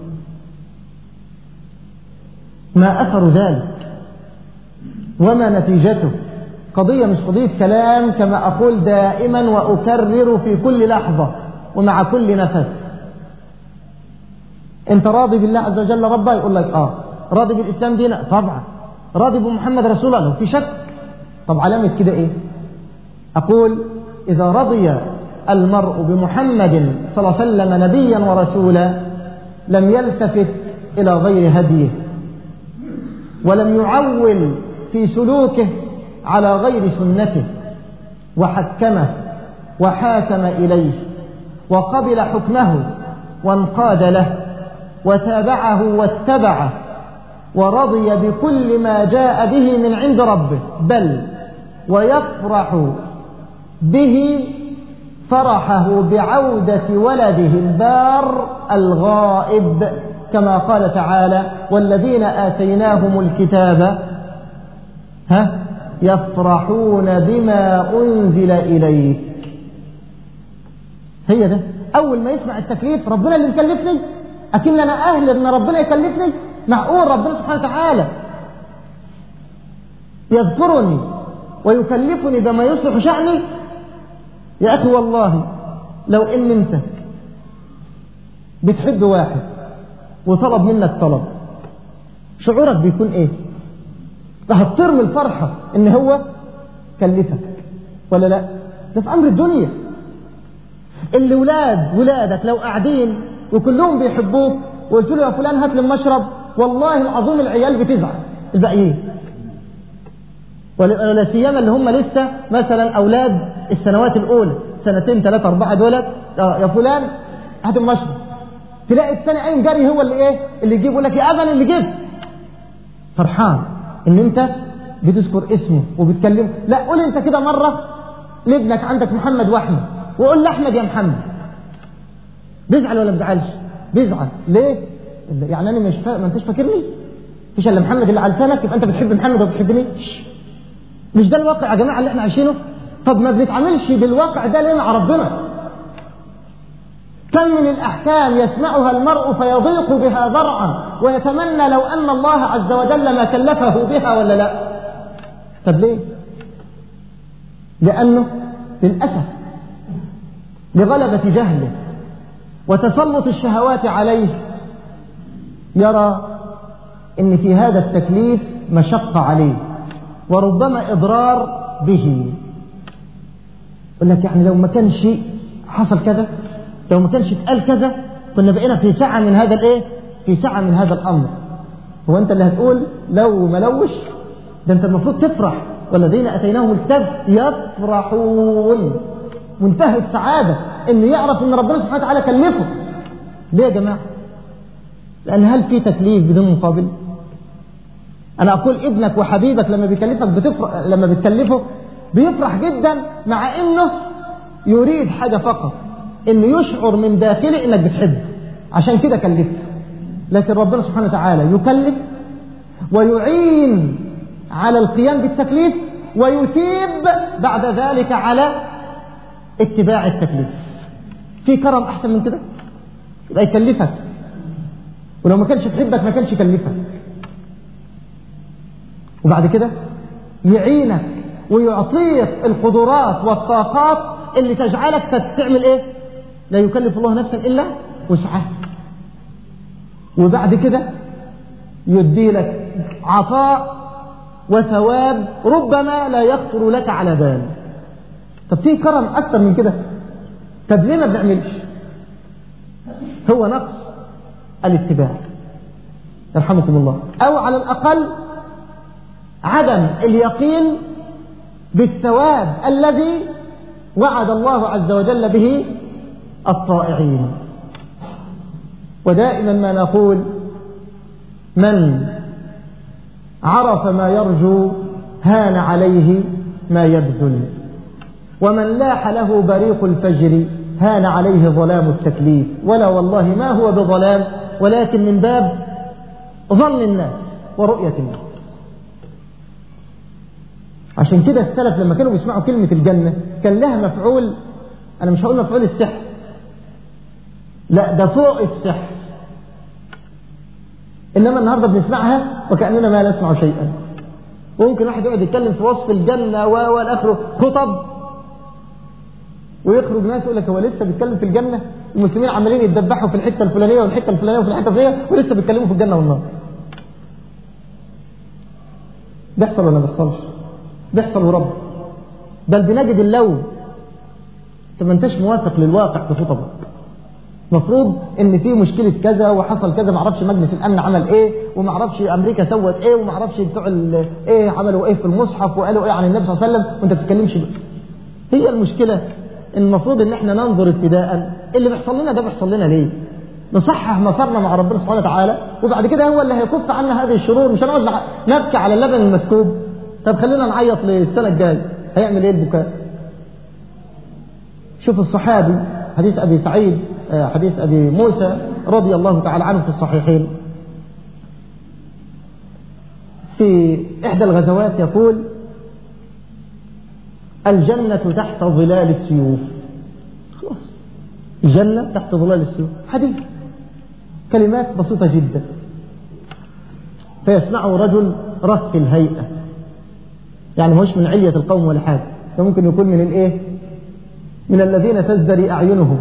ما أثر ذلك وما نتيجته قضية مش قضية كلام كما أقول دائما وأكرر في كل لحظة ومع كل نفس انت راضي بالله عز وجل ربا يقول لك اه راضي بالإسلام دينا طبعا راضي بمحمد رسول الله في شك طب علامة كده ايه أقول إذا رضي المرء بمحمد صلى الله عليه وسلم نبيا ورسولا لم يلتفت إلى غير هديه ولم يعول في سلوكه على غير سنته وحكمه وحاكم إليه وقبل حكمه وانقاد له وتابعه واتبعه ورضي بكل ما جاء به من عند ربه بل ويفرح به فرحه بعودة ولده البار الغائب كما قال تعالى والذين آتيناهم الكتاب ها يفرحون بما أنزل إليك هي ده أول ما يسمع التكليف ربنا اللي مكلفني أكن أنا أهل أن ربنا يكلفني معقول ربنا سبحانه وتعالى يذكرني ويكلفني بما يصلح شأني يا أخي والله لو إن أنت بتحب واحد وطلب منك طلب شعورك بيكون إيه فهتطير من الفرحة إن هو كلفك ولا لا ده في أمر الدنيا اللي ولاد ولادك لو قاعدين وكلهم بيحبوك وقلت له يا فلان هات لي المشرب والله العظيم العيال بتزعل الباقيين ولا سيما اللي هم لسه مثلا اولاد السنوات الاولى سنتين ثلاثه اربعه دولت يا فلان هات المشرب تلاقي الثاني قايم جري هو اللي ايه اللي يجيب يقول لك يا اذن اللي جبت فرحان ان انت بتذكر اسمه وبتكلمه لا قول انت كده مره لابنك عندك محمد واحمد وقول لاحمد يا محمد بيزعل ولا بيزعلش بيزعل ليه يعني انا مش فا... ما انتش فاكرني مفيش الا محمد اللي على لسانك يبقى انت بتحب محمد وما بتحبني مش ده الواقع يا جماعه اللي احنا عايشينه طب ما بنتعاملش بالواقع ده ليه مع ربنا كم من الأحكام يسمعها المرء فيضيق بها ذرعا ويتمنى لو أن الله عز وجل ما كلفه بها ولا لا طب ليه لأنه للأسف لغلبة جهله وتسلط الشهوات عليه يرى ان في هذا التكليف مشقة عليه وربما إضرار به يقول لك يعني لو ما كان شيء حصل كذا لو ما كانش اتقال كذا كنا بقينا في ساعة من هذا الايه في ساعة من هذا الأمر هو أنت اللي هتقول لو ملوش ده أنت المفروض تفرح والذين أتيناهم الكتاب يفرحون منتهى السعادة إنه يعرف إن ربنا سبحانه وتعالى كلفه ليه يا جماعة؟ لأن هل في تكليف بدون مقابل؟ أنا أقول ابنك وحبيبك لما بيكلفك بتفرح لما بتكلفه بيفرح جدا مع إنه يريد حاجة فقط إنه يشعر من داخله إنك بتحبه عشان كده كلفته لكن ربنا سبحانه وتعالى يكلف ويعين على القيام بالتكليف ويثيب بعد ذلك على اتباع التكليف في كرم أحسن من كده يبقى يكلفك ولو ما كانش بحبك ما كانش يكلفك وبعد كده يعينك ويعطيك القدرات والطاقات اللي تجعلك تعمل ايه لا يكلف الله نفسا الا وسعها وبعد كده يدي لك عطاء وثواب ربما لا يخطر لك على بال طب في كرم اكثر من كده طب ليه ما بنعملش هو نقص الاتباع يرحمكم الله او على الاقل عدم اليقين بالثواب الذي وعد الله عز وجل به الطائعين ودائما ما نقول من عرف ما يرجو هان عليه ما يبذل ومن لاح له بريق الفجر هان عليه ظلام التكليف ولا والله ما هو بظلام ولكن من باب ظن الناس ورؤية الناس عشان كده السلف لما كانوا بيسمعوا كلمة الجنة كان لها مفعول أنا مش هقول مفعول السحر لا ده فوق السحر إنما النهاردة بنسمعها وكأننا ما نسمع شيئا وممكن واحد يقعد يتكلم في وصف الجنة و والآخر خطب ويخرج ناس يقول لك هو لسه بيتكلم في الجنة المسلمين عمالين يتدبحوا في الحتة الفلانية والحتة الفلانية وفي الحتة الفلانية ولسه بيتكلموا في الجنة والنار بيحصل ولا ما بيحصلش؟ بيحصل ورب بل بنجد اللوم انت ما انتش موافق للواقع في خطبك مفروض ان في مشكله كذا وحصل كذا ما اعرفش مجلس الامن عمل ايه وما اعرفش امريكا سوت ايه وما اعرفش بتوع ايه عملوا ايه في المصحف وقالوا ايه عن النبي صلى الله عليه وسلم وانت بتتكلمش هي المشكله المفروض ان احنا ننظر ابتداء اللي بيحصل لنا ده بيحصل لنا ليه نصحح مسارنا مع ربنا سبحانه وتعالى وبعد كده هو اللي هيكف عنا هذه الشرور مش هنقعد نبكي على اللبن المسكوب طب خلينا نعيط للسنة الجاية هيعمل ايه البكاء شوف الصحابي حديث أبي سعيد حديث أبي موسى رضي الله تعالى عنه في الصحيحين في إحدى الغزوات يقول الجنة تحت ظلال السيوف خلاص الجنة تحت ظلال السيوف حديث كلمات بسيطة جدا فيسمعه رجل رف الهيئة يعني مش من علية القوم ولا حاجة فممكن يكون من الايه من الذين تزدري أعينهم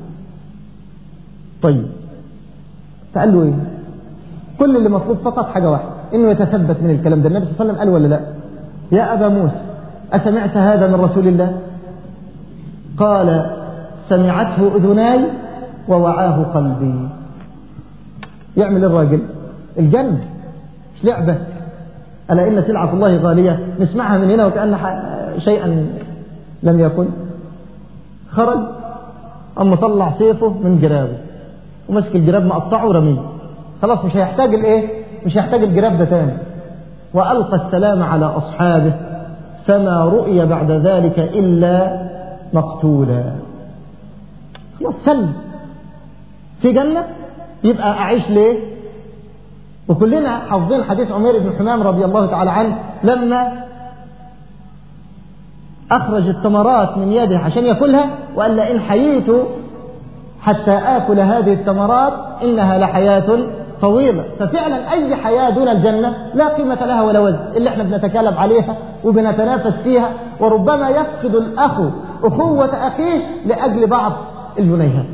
طيب فقال له ايه كل اللي مطلوب فقط حاجة واحدة انه يتثبت من الكلام ده النبي صلى الله عليه وسلم قال ولا لا يا أبا موسى أسمعت هذا من رسول الله قال سمعته أذناي ووعاه قلبي يعمل الراجل الجنة مش لعبة ألا إن سلعة الله غالية نسمعها من هنا وكأن شيئا لم يكن خرج أما طلع سيفه من جرابه ومسك الجراب مقطعه ورميه خلاص مش هيحتاج الايه مش هيحتاج الجراب ده تاني وألقى السلام على أصحابه فما رؤي بعد ذلك إلا مقتولا خلاص سلم في جنة يبقى أعيش ليه وكلنا حافظين حديث عمير بن حمام رضي الله تعالى عنه لما أخرج التمرات من يده عشان يأكلها وقال لئن حييت حتى آكل هذه التمرات إنها لحياة طويلة ففعلا أي حياة دون الجنة لا قيمة لها ولا وزن اللي احنا بنتكالب عليها وبنتنافس فيها وربما يفقد الأخ أخوة أخيه لأجل بعض الجنيهات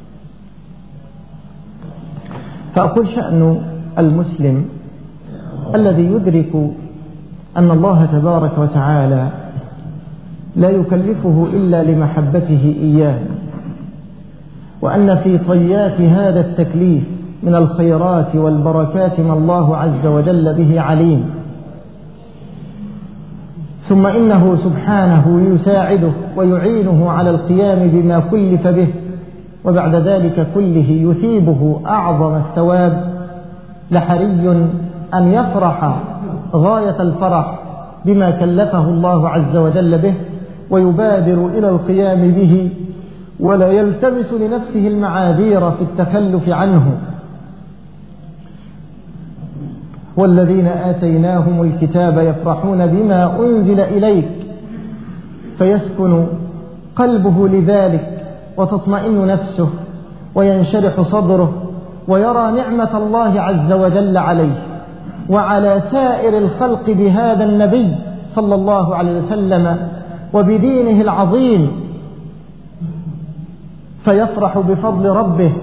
فأقول شأن المسلم الذي يدرك أن الله تبارك وتعالى لا يكلفه إلا لمحبته إياه وأن في طيات هذا التكليف من الخيرات والبركات ما الله عز وجل به عليم ثم إنه سبحانه يساعده ويعينه على القيام بما كلف به وبعد ذلك كله يثيبه أعظم الثواب لحري أن يفرح غاية الفرح بما كلفه الله عز وجل به ويبادر إلى القيام به ولا يلتمس لنفسه المعاذير في التخلف عنه والذين آتيناهم الكتاب يفرحون بما أنزل إليك فيسكن قلبه لذلك وتطمئن نفسه وينشرح صدره ويرى نعمة الله عز وجل عليه وعلى سائر الخلق بهذا النبي صلى الله عليه وسلم وبدينه العظيم فيفرح بفضل ربه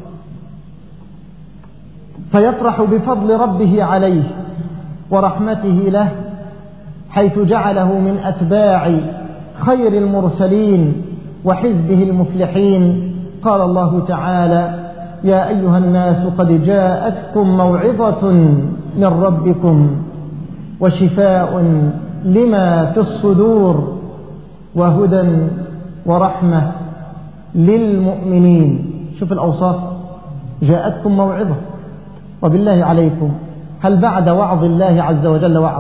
فيفرح بفضل ربه عليه ورحمته له حيث جعله من أتباع خير المرسلين وحزبه المفلحين قال الله تعالى يا أيها الناس قد جاءتكم موعظة من ربكم وشفاء لما في الصدور وهدى ورحمة للمؤمنين شوف الأوصاف جاءتكم موعظة وبالله عليكم هل بعد وعظ الله عز وجل وعظ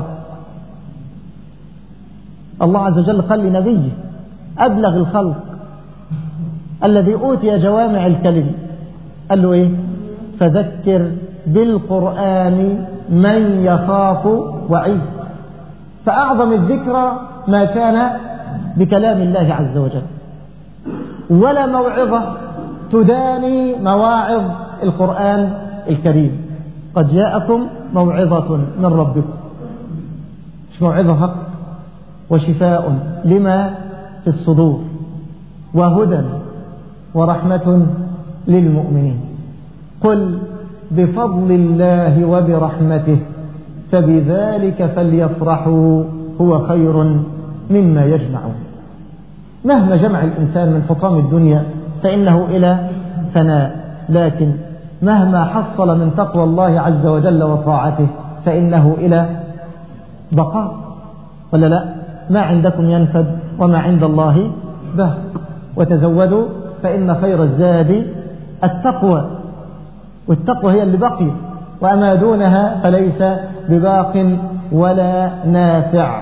الله عز وجل قال لنبيه أبلغ الخلق الذي أوتي جوامع الكلم قال له إيه فذكر بالقرآن من يخاف وعيد فأعظم الذكرى ما كان بكلام الله عز وجل ولا موعظة تداني مواعظ القرآن الكريم قد جاءكم موعظة من ربكم مش موعظة فقط وشفاء لما في الصدور وهدى ورحمة للمؤمنين قل بفضل الله وبرحمته فبذلك فليفرحوا هو خير مما يجمعون مهما جمع الإنسان من حطام الدنيا فإنه إلى فناء لكن مهما حصل من تقوى الله عز وجل وطاعته فإنه إلى بقاء ولا لا ما عندكم ينفد وما عند الله باق وتزودوا فإن خير الزاد التقوى والتقوى هي اللي بقي وأما دونها فليس بباق ولا نافع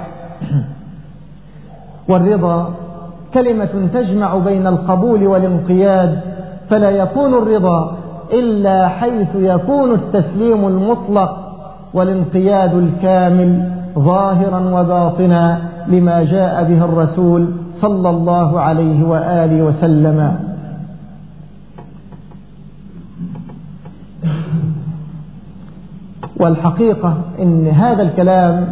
والرضا كلمة تجمع بين القبول والانقياد فلا يكون الرضا إلا حيث يكون التسليم المطلق والانقياد الكامل ظاهرا وباطنا لما جاء به الرسول صلى الله عليه وآله وسلم والحقيقة إن هذا الكلام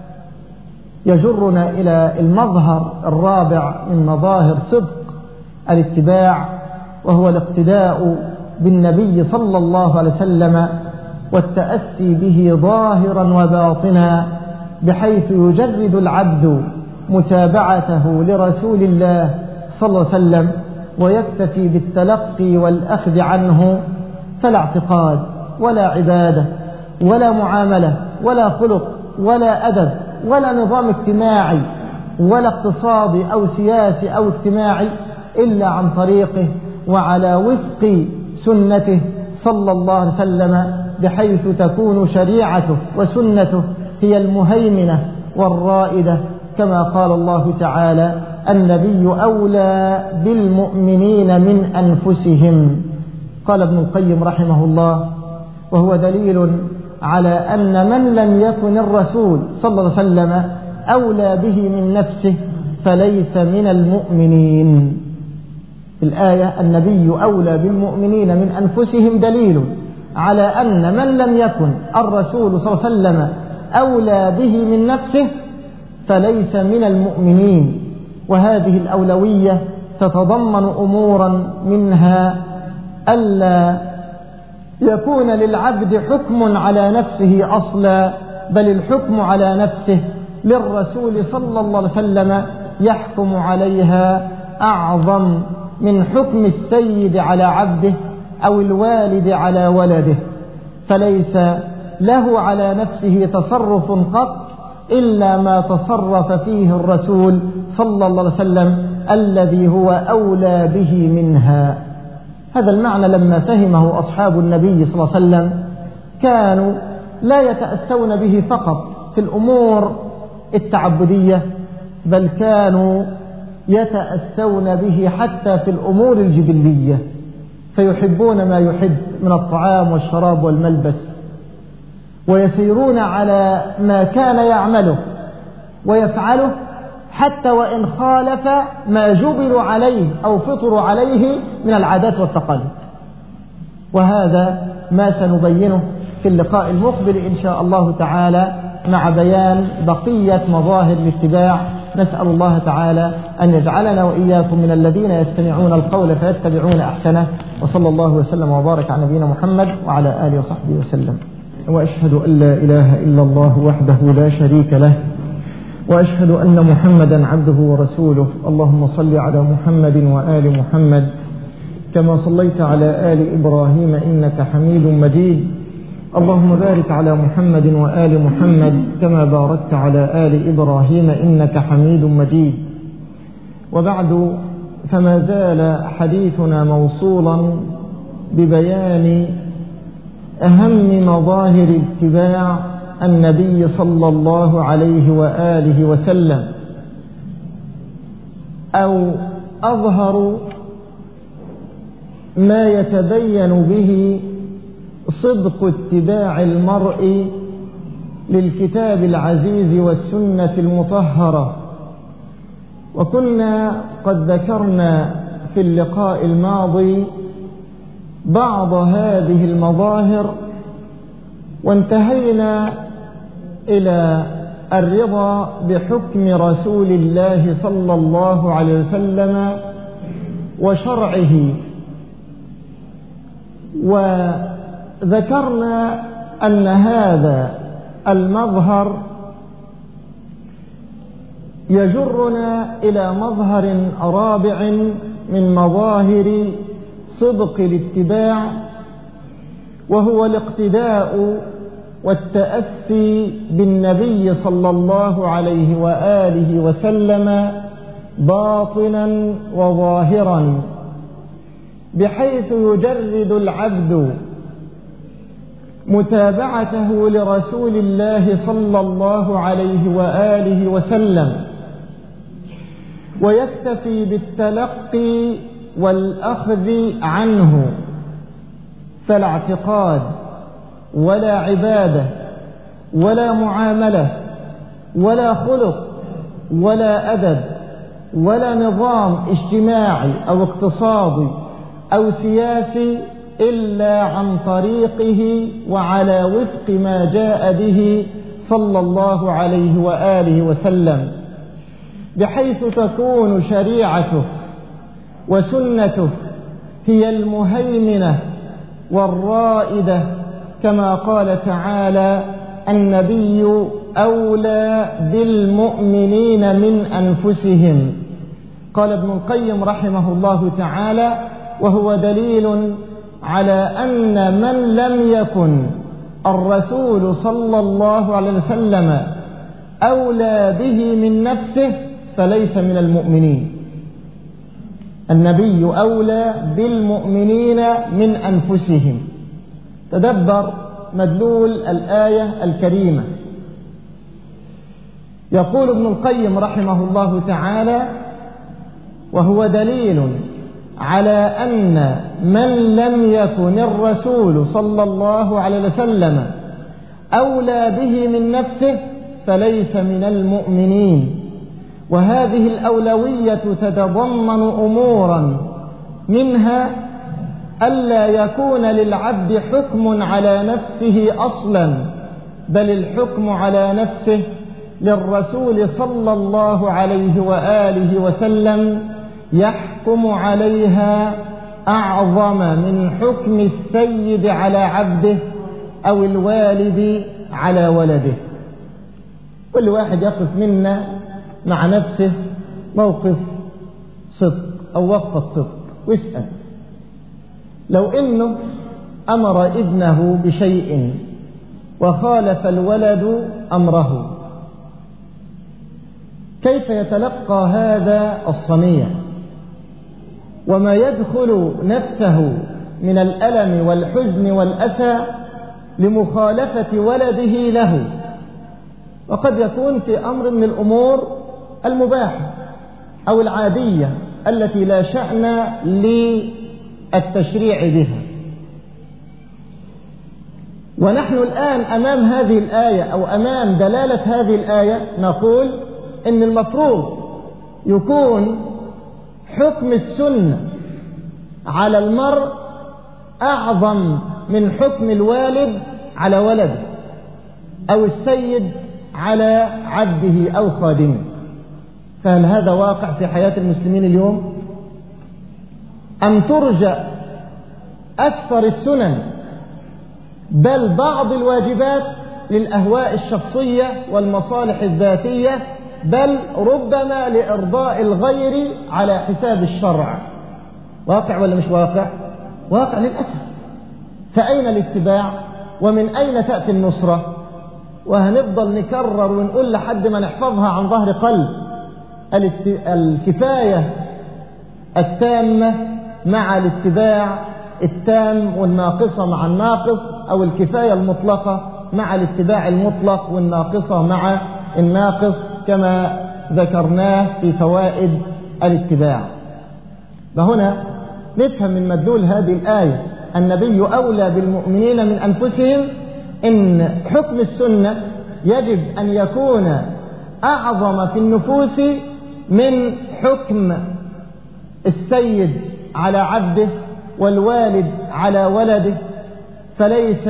يجرنا إلى المظهر الرابع من مظاهر صدق الاتباع وهو الاقتداء بالنبي صلى الله عليه وسلم والتأسي به ظاهرا وباطنا بحيث يجرد العبد متابعته لرسول الله صلى الله عليه وسلم ويكتفي بالتلقي والأخذ عنه فلا اعتقاد ولا عبادة ولا معاملة ولا خلق ولا أدب ولا نظام اجتماعي ولا اقتصادي أو سياسي أو اجتماعي إلا عن طريقه وعلى وفق سنته صلى الله عليه وسلم بحيث تكون شريعته وسنته هي المهيمنة والرائدة كما قال الله تعالى النبي أولى بالمؤمنين من أنفسهم قال ابن القيم رحمه الله وهو دليل على أن من لم يكن الرسول صلى الله عليه وسلم أولى به من نفسه فليس من المؤمنين الآية النبي أولى بالمؤمنين من أنفسهم دليل على أن من لم يكن الرسول صلى الله عليه وسلم أولى به من نفسه فليس من المؤمنين وهذه الأولوية تتضمن أمورا منها ألا يكون للعبد حكم على نفسه أصلا بل الحكم على نفسه للرسول صلى الله عليه وسلم يحكم عليها أعظم من حكم السيد على عبده أو الوالد على ولده فليس له على نفسه تصرف قط إلا ما تصرف فيه الرسول صلى الله عليه وسلم الذي هو أولى به منها هذا المعنى لما فهمه أصحاب النبي صلى الله عليه وسلم كانوا لا يتأسون به فقط في الأمور التعبدية بل كانوا يتأسون به حتى في الأمور الجبلية فيحبون ما يحب من الطعام والشراب والملبس ويسيرون على ما كان يعمله ويفعله حتى وإن خالف ما جبلوا عليه أو فطروا عليه من العادات والتقاليد وهذا ما سنبينه في اللقاء المقبل إن شاء الله تعالى مع بيان بقية مظاهر الاتباع نسأل الله تعالى أن يجعلنا وإياكم من الذين يستمعون القول فيتبعون أحسنه وصلى الله وسلم وبارك على نبينا محمد وعلى آله وصحبه وسلم وأشهد أن لا إله إلا الله وحده لا شريك له وأشهد أن محمدا عبده ورسوله اللهم صل على محمد وآل محمد كما صليت على آل إبراهيم إنك حميد مجيد اللهم بارك على محمد وآل محمد كما باركت على آل إبراهيم إنك حميد مجيد وبعد فما زال حديثنا موصولا ببيان أهم مظاهر اتباع النبي صلى الله عليه وآله وسلم أو أظهر ما يتبين به صدق اتباع المرء للكتاب العزيز والسنة المطهرة وكنا قد ذكرنا في اللقاء الماضي بعض هذه المظاهر وانتهينا إلى الرضا بحكم رسول الله صلى الله عليه وسلم وشرعه وذكرنا أن هذا المظهر يجرنا إلى مظهر رابع من مظاهر صدق الاتباع وهو الاقتداء والتأسي بالنبي صلى الله عليه وآله وسلم باطنا وظاهرا بحيث يجرد العبد متابعته لرسول الله صلى الله عليه وآله وسلم ويكتفي بالتلقي والأخذ عنه فلا اعتقاد ولا عبادة ولا معاملة ولا خلق ولا أدب ولا نظام اجتماعي أو اقتصادي أو سياسي إلا عن طريقه وعلى وفق ما جاء به صلى الله عليه وآله وسلم بحيث تكون شريعته وسنته هي المهيمنة والرائدة كما قال تعالى النبي أولى بالمؤمنين من أنفسهم قال ابن القيم رحمه الله تعالى وهو دليل على أن من لم يكن الرسول صلى الله عليه وسلم أولى به من نفسه فليس من المؤمنين النبي أولى بالمؤمنين من أنفسهم تدبر مدلول الآية الكريمة يقول ابن القيم رحمه الله تعالى وهو دليل على أن من لم يكن الرسول صلى الله عليه وسلم أولى به من نفسه فليس من المؤمنين وهذه الأولوية تتضمن أمورا منها ألا يكون للعبد حكم على نفسه أصلا بل الحكم على نفسه للرسول صلى الله عليه وآله وسلم يحكم عليها أعظم من حكم السيد على عبده أو الوالد على ولده كل واحد يقف منا مع نفسه موقف صدق أو وقفة صدق واسأل لو إنه أمر ابنه بشيء وخالف الولد أمره كيف يتلقى هذا الصنيع وما يدخل نفسه من الألم والحزن والأسى لمخالفة ولده له وقد يكون في أمر من الأمور المباحة أو العادية التي لا شأن للتشريع بها ونحن الآن أمام هذه الآية أو أمام دلالة هذه الآية نقول إن المفروض يكون حكم السنة على المرء أعظم من حكم الوالد على ولده أو السيد على عبده أو خادمه فهل هذا واقع في حياة المسلمين اليوم أم ترجى أكثر السنن بل بعض الواجبات للأهواء الشخصية والمصالح الذاتية بل ربما لإرضاء الغير على حساب الشرع واقع ولا مش واقع واقع للأسف فأين الاتباع ومن أين تأتي النصرة وهنفضل نكرر ونقول لحد ما نحفظها عن ظهر قلب الكفاية التامة مع الاتباع التام والناقصة مع الناقص أو الكفاية المطلقة مع الاتباع المطلق والناقصة مع الناقص كما ذكرناه في فوائد الاتباع فهنا نفهم من مدلول هذه الآية النبي أولى بالمؤمنين من أنفسهم إن حكم السنة يجب أن يكون أعظم في النفوس من حكم السيد على عبده والوالد على ولده فليس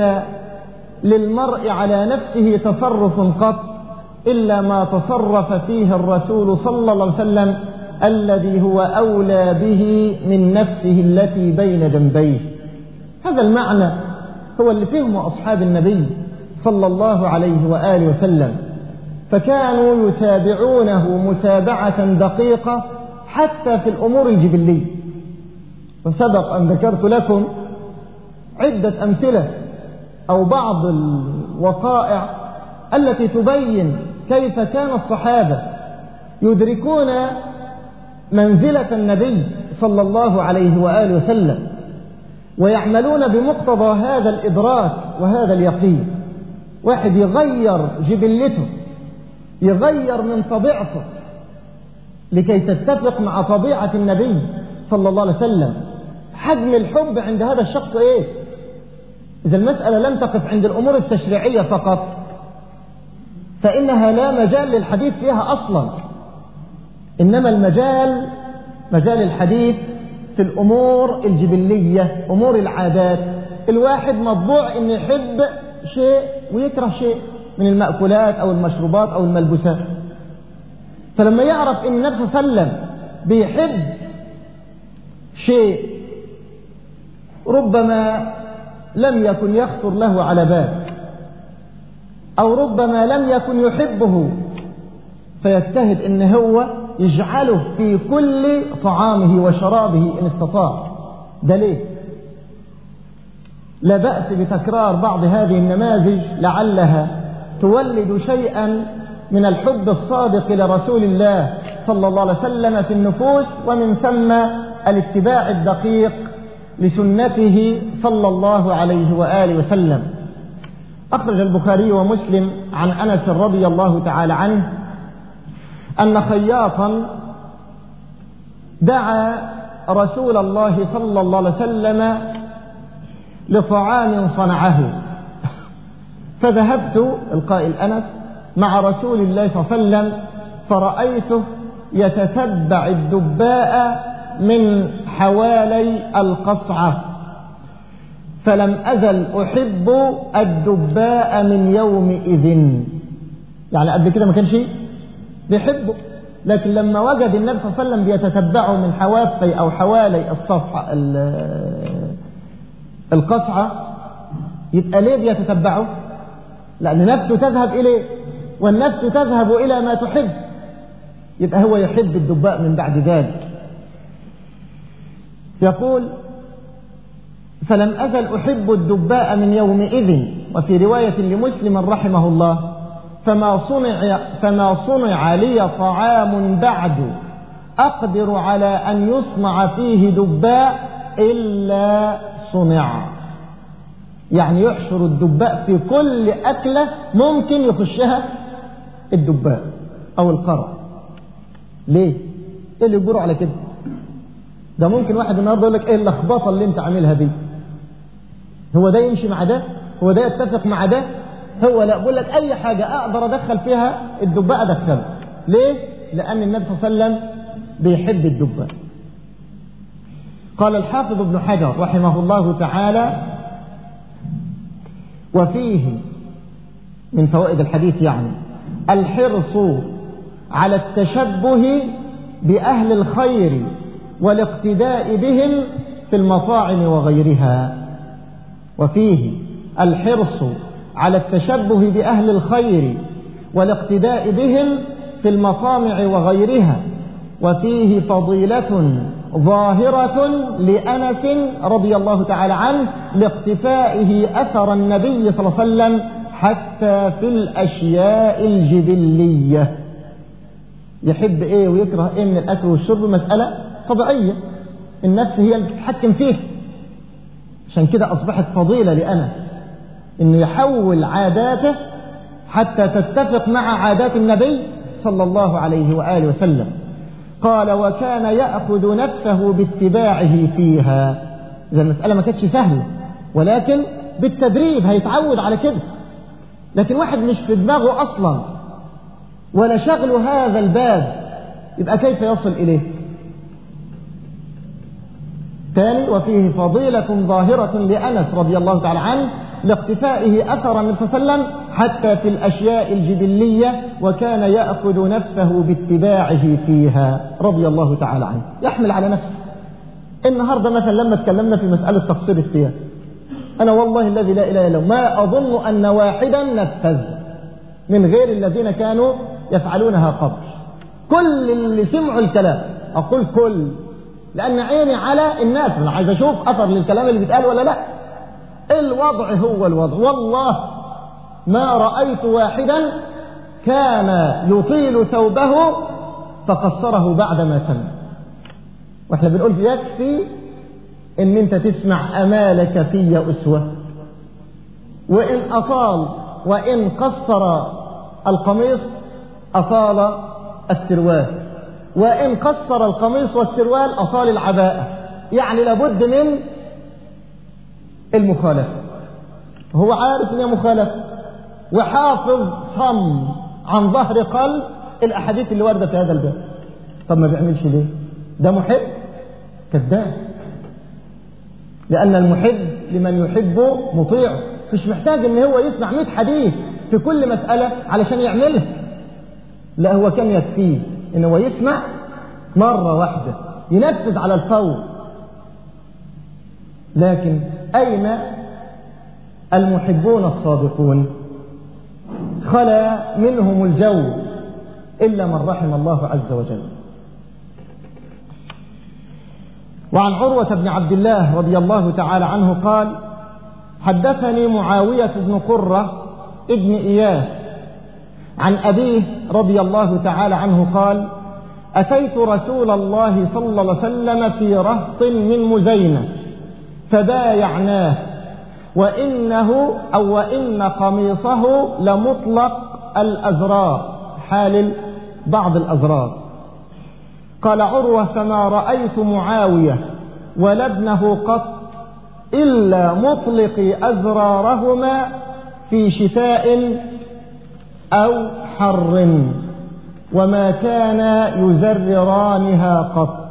للمرء على نفسه تصرف قط إلا ما تصرف فيه الرسول صلى الله عليه وسلم الذي هو أولى به من نفسه التي بين جنبيه هذا المعنى هو اللي فهمه أصحاب النبي صلى الله عليه وآله وسلم فكانوا يتابعونه متابعة دقيقة حتى في الأمور الجبلية وسبق أن ذكرت لكم عدة أمثلة أو بعض الوقائع التي تبين كيف كان الصحابة يدركون منزلة النبي صلى الله عليه وآله وسلم ويعملون بمقتضى هذا الإدراك وهذا اليقين واحد يغير جبلته يغير من طبيعته لكي تتفق مع طبيعة النبي صلى الله عليه وسلم حجم الحب عند هذا الشخص ايه إذا المسألة لم تقف عند الأمور التشريعية فقط فإنها لا مجال للحديث فيها أصلا إنما المجال مجال الحديث في الأمور الجبلية أمور العادات الواحد مطبوع أن يحب شيء ويكره شيء من المأكولات أو المشروبات أو الملبوسات فلما يعرف أن النبي صلى الله عليه وسلم بيحب شيء ربما لم يكن يخطر له على بال أو ربما لم يكن يحبه فيجتهد أن هو يجعله في كل طعامه وشرابه إن استطاع ده ليه لا بأس بتكرار بعض هذه النماذج لعلها تولد شيئا من الحب الصادق لرسول الله صلى الله عليه وسلم في النفوس ومن ثم الاتباع الدقيق لسنته صلى الله عليه وآله وسلم أخرج البخاري ومسلم عن أنس رضي الله تعالى عنه أن خياطا دعا رسول الله صلى الله عليه وسلم لطعام صنعه فذهبت القائل أنس مع رسول الله صلى الله عليه وسلم فرأيته يتتبع الدباء من حوالي القصعة فلم أزل أحب الدباء من يومئذ يعني قبل كده ما كانش بيحبه لكن لما وجد النبي صلى الله عليه وسلم بيتتبعه من حوافي أو حوالي الصفحة القصعة يبقى ليه بيتتبعه لأن نفسه تذهب إليه والنفس تذهب إلى ما تحب يبقى هو يحب الدباء من بعد ذلك يقول فلم أزل أحب الدباء من يومئذ وفي رواية لمسلم رحمه الله فما صنع, فما صنع لي طعام بعد أقدر على أن يصنع فيه دباء إلا صنع يعني يحشر الدباء في كل أكلة ممكن يخشها الدباء أو القرع ليه؟ إيه اللي يجبروا على كده؟ ده ممكن واحد النهارده يقول لك إيه اللخبطة اللي أنت عاملها دي؟ هو ده يمشي مع ده؟ هو ده يتفق مع ده؟ هو لا بقول لك أي حاجة أقدر أدخل فيها الدباء أدخله ليه؟ لأن النبي صلى الله عليه وسلم بيحب الدباء قال الحافظ ابن حجر رحمه الله تعالى وفيه من فوائد الحديث يعني الحرص على التشبه بأهل الخير والاقتداء بهم في المطاعم وغيرها وفيه الحرص على التشبه بأهل الخير والاقتداء بهم في المطامع وغيرها وفيه فضيلة ظاهرة لأنس رضي الله تعالى عنه لاقتفائه أثر النبي صلى الله عليه وسلم حتى في الأشياء الجبلية يحب إيه ويكره إيه من الأكل والشرب مسألة طبيعية النفس هي اللي تتحكم فيه عشان كده أصبحت فضيلة لأنس إنه يحول عاداته حتى تتفق مع عادات النبي صلى الله عليه وآله وسلم قال وكان يأخذ نفسه باتباعه فيها إذا المسألة ما كانتش سهلة ولكن بالتدريب هيتعود على كده لكن واحد مش في دماغه أصلا ولا شغل هذا الباب يبقى كيف يصل إليه ثاني وفيه فضيلة ظاهرة لأنس رضي الله تعالى عنه لاقتفائه أثر النبي صلى الله عليه وسلم حتى في الأشياء الجبلية وكان يأخذ نفسه باتباعه فيها رضي الله تعالى عنه يحمل على نفسه النهاردة مثلا لما تكلمنا في مسألة تقصير الثياب أنا والله الذي لا إله إلا هو ما أظن أن واحدا نفذ من غير الذين كانوا يفعلونها قبل كل اللي سمعوا الكلام أقول كل لأن عيني على الناس أنا عايز أشوف أثر للكلام اللي بيتقال ولا لا الوضع هو الوضع والله ما رأيت واحدا كان يطيل ثوبه فقصره بعدما سمع واحنا بنقول يكفي ان انت تسمع امالك في اسوة وان اطال وان قصر القميص اطال السروال وان قصر القميص والسروال اطال العباءة يعني لابد من المخالفة هو عارف ان هي مخالفة وحافظ صم عن ظهر قلب الاحاديث اللي وارده في هذا الباب طب ما بيعملش ليه ده محب كذاب لان المحب لمن يحبه مطيع مش محتاج ان هو يسمع 100 حديث في كل مساله علشان يعملها لا هو كان يكفيه ان هو يسمع مره واحده ينفذ على الفور لكن اين المحبون الصادقون خلا منهم الجو إلا من رحم الله عز وجل وعن عروة بن عبد الله رضي الله تعالى عنه قال حدثني معاوية بن قرة ابن إياس عن أبيه رضي الله تعالى عنه قال أتيت رسول الله صلى الله عليه وسلم في رهط من مزينة فبايعناه وإنه أو وإن قميصه لمطلق الأزرار حال بعض الأزرار قال عروة فما رأيت معاوية ولا ابنه قط إلا مطلق أزرارهما في شتاء أو حر وما كان يزررانها قط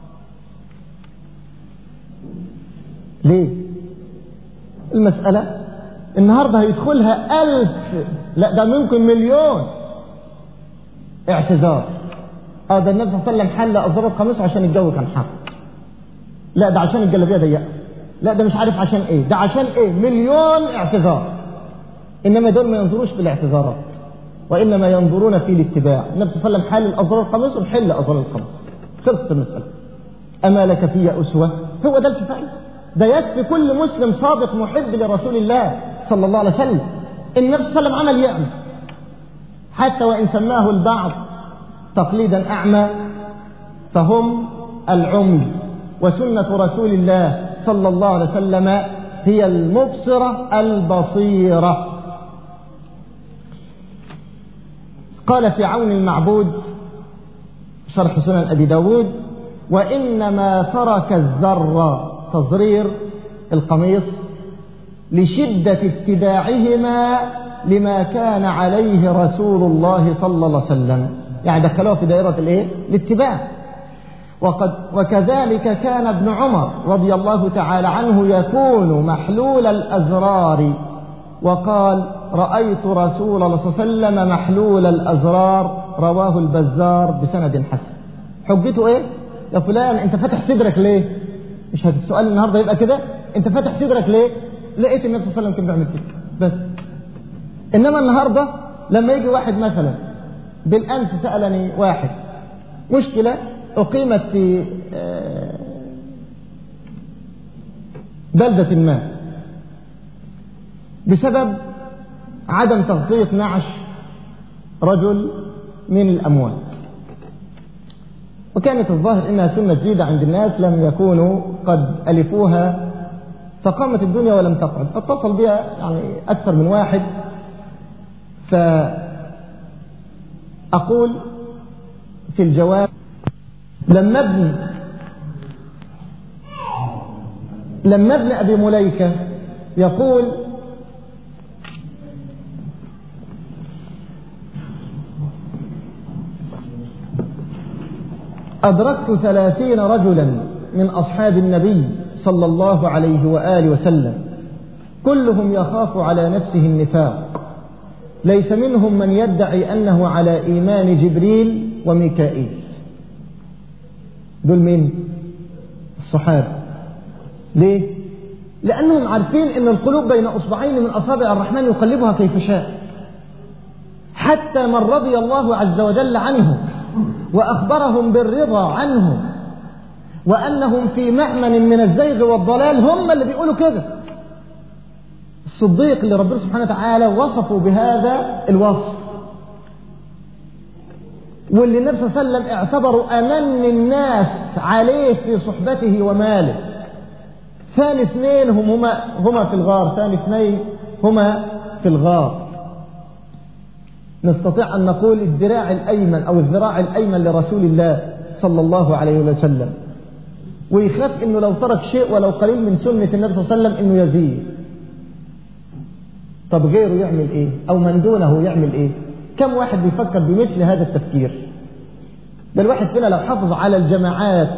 ليه المسألة النهاردة هيدخلها ألف لا ده ممكن مليون اعتذار اه ده النبي صلى الله عليه وسلم حل أزرار القميص عشان الجو كان حر لا ده عشان الجلابية ضيقة لا ده مش عارف عشان ايه ده عشان ايه مليون اعتذار انما دول ما ينظروش في الاعتذارات وانما ينظرون في الاتباع النبي صلى الله عليه وسلم حل الازرار القميص ونحل ازرار القميص خلصت المسألة أما لك في أسوة هو ده الكفاية ده يكفي كل مسلم صادق محب لرسول الله صلى الله عليه وسلم النبي صلى الله عليه وسلم عمل يعمل حتى وإن سماه البعض تقليدا أعمى فهم العمي وسنة رسول الله صلى الله عليه وسلم هي المبصرة البصيرة قال في عون المعبود شرح سنن أبي داود وإنما ترك الزر تزرير القميص لشدة اتباعهما لما كان عليه رسول الله صلى الله عليه وسلم يعني دخلوه في دائرة الايه الاتباع وقد وكذلك كان ابن عمر رضي الله تعالى عنه يكون محلول الأزرار وقال رأيت رسول الله صلى الله عليه وسلم محلول الأزرار رواه البزار بسند حسن حجته ايه يا فلان انت فاتح صدرك ليه مش السؤال النهارده يبقى كده انت فاتح صدرك ليه لقيت النبي صلى الله عليه وسلم كان بيعمل كده بس انما النهارده لما يجي واحد مثلا بالامس سالني واحد مشكله اقيمت في بلده ما بسبب عدم تغطيه نعش رجل من الاموال وكانت الظاهر انها سنه جديده عند الناس لم يكونوا قد الفوها فقامت الدنيا ولم تقعد فاتصل بها يعني اكثر من واحد فأقول في الجواب لما ابن لما ابن أبي مليكة يقول أدركت ثلاثين رجلا من أصحاب النبي صلى الله عليه وآله وسلم كلهم يخاف على نفسه النفاق ليس منهم من يدعي أنه على إيمان جبريل وميكائيل دول مين الصحابة ليه لأنهم عارفين أن القلوب بين أصبعين من أصابع الرحمن يقلبها كيف شاء حتى من رضي الله عز وجل عنه وأخبرهم بالرضا عنه وأنهم في مأمن من الزيغ والضلال هم اللي بيقولوا كده الصديق اللي ربنا سبحانه وتعالى وصفه بهذا الوصف واللي النبي صلى الله عليه وسلم اعتبروا أمن الناس عليه في صحبته وماله ثاني اثنين هم هما, هما في الغار ثاني اثنين هما في الغار نستطيع أن نقول الذراع الأيمن أو الذراع الأيمن لرسول الله صلى الله عليه وسلم ويخاف أنه لو ترك شيء ولو قليل من سنة النبي صلى الله عليه وسلم أنه يزيد طب غيره يعمل ايه او من دونه يعمل ايه كم واحد بيفكر بمثل هذا التفكير ده الواحد فينا لو حافظ على الجماعات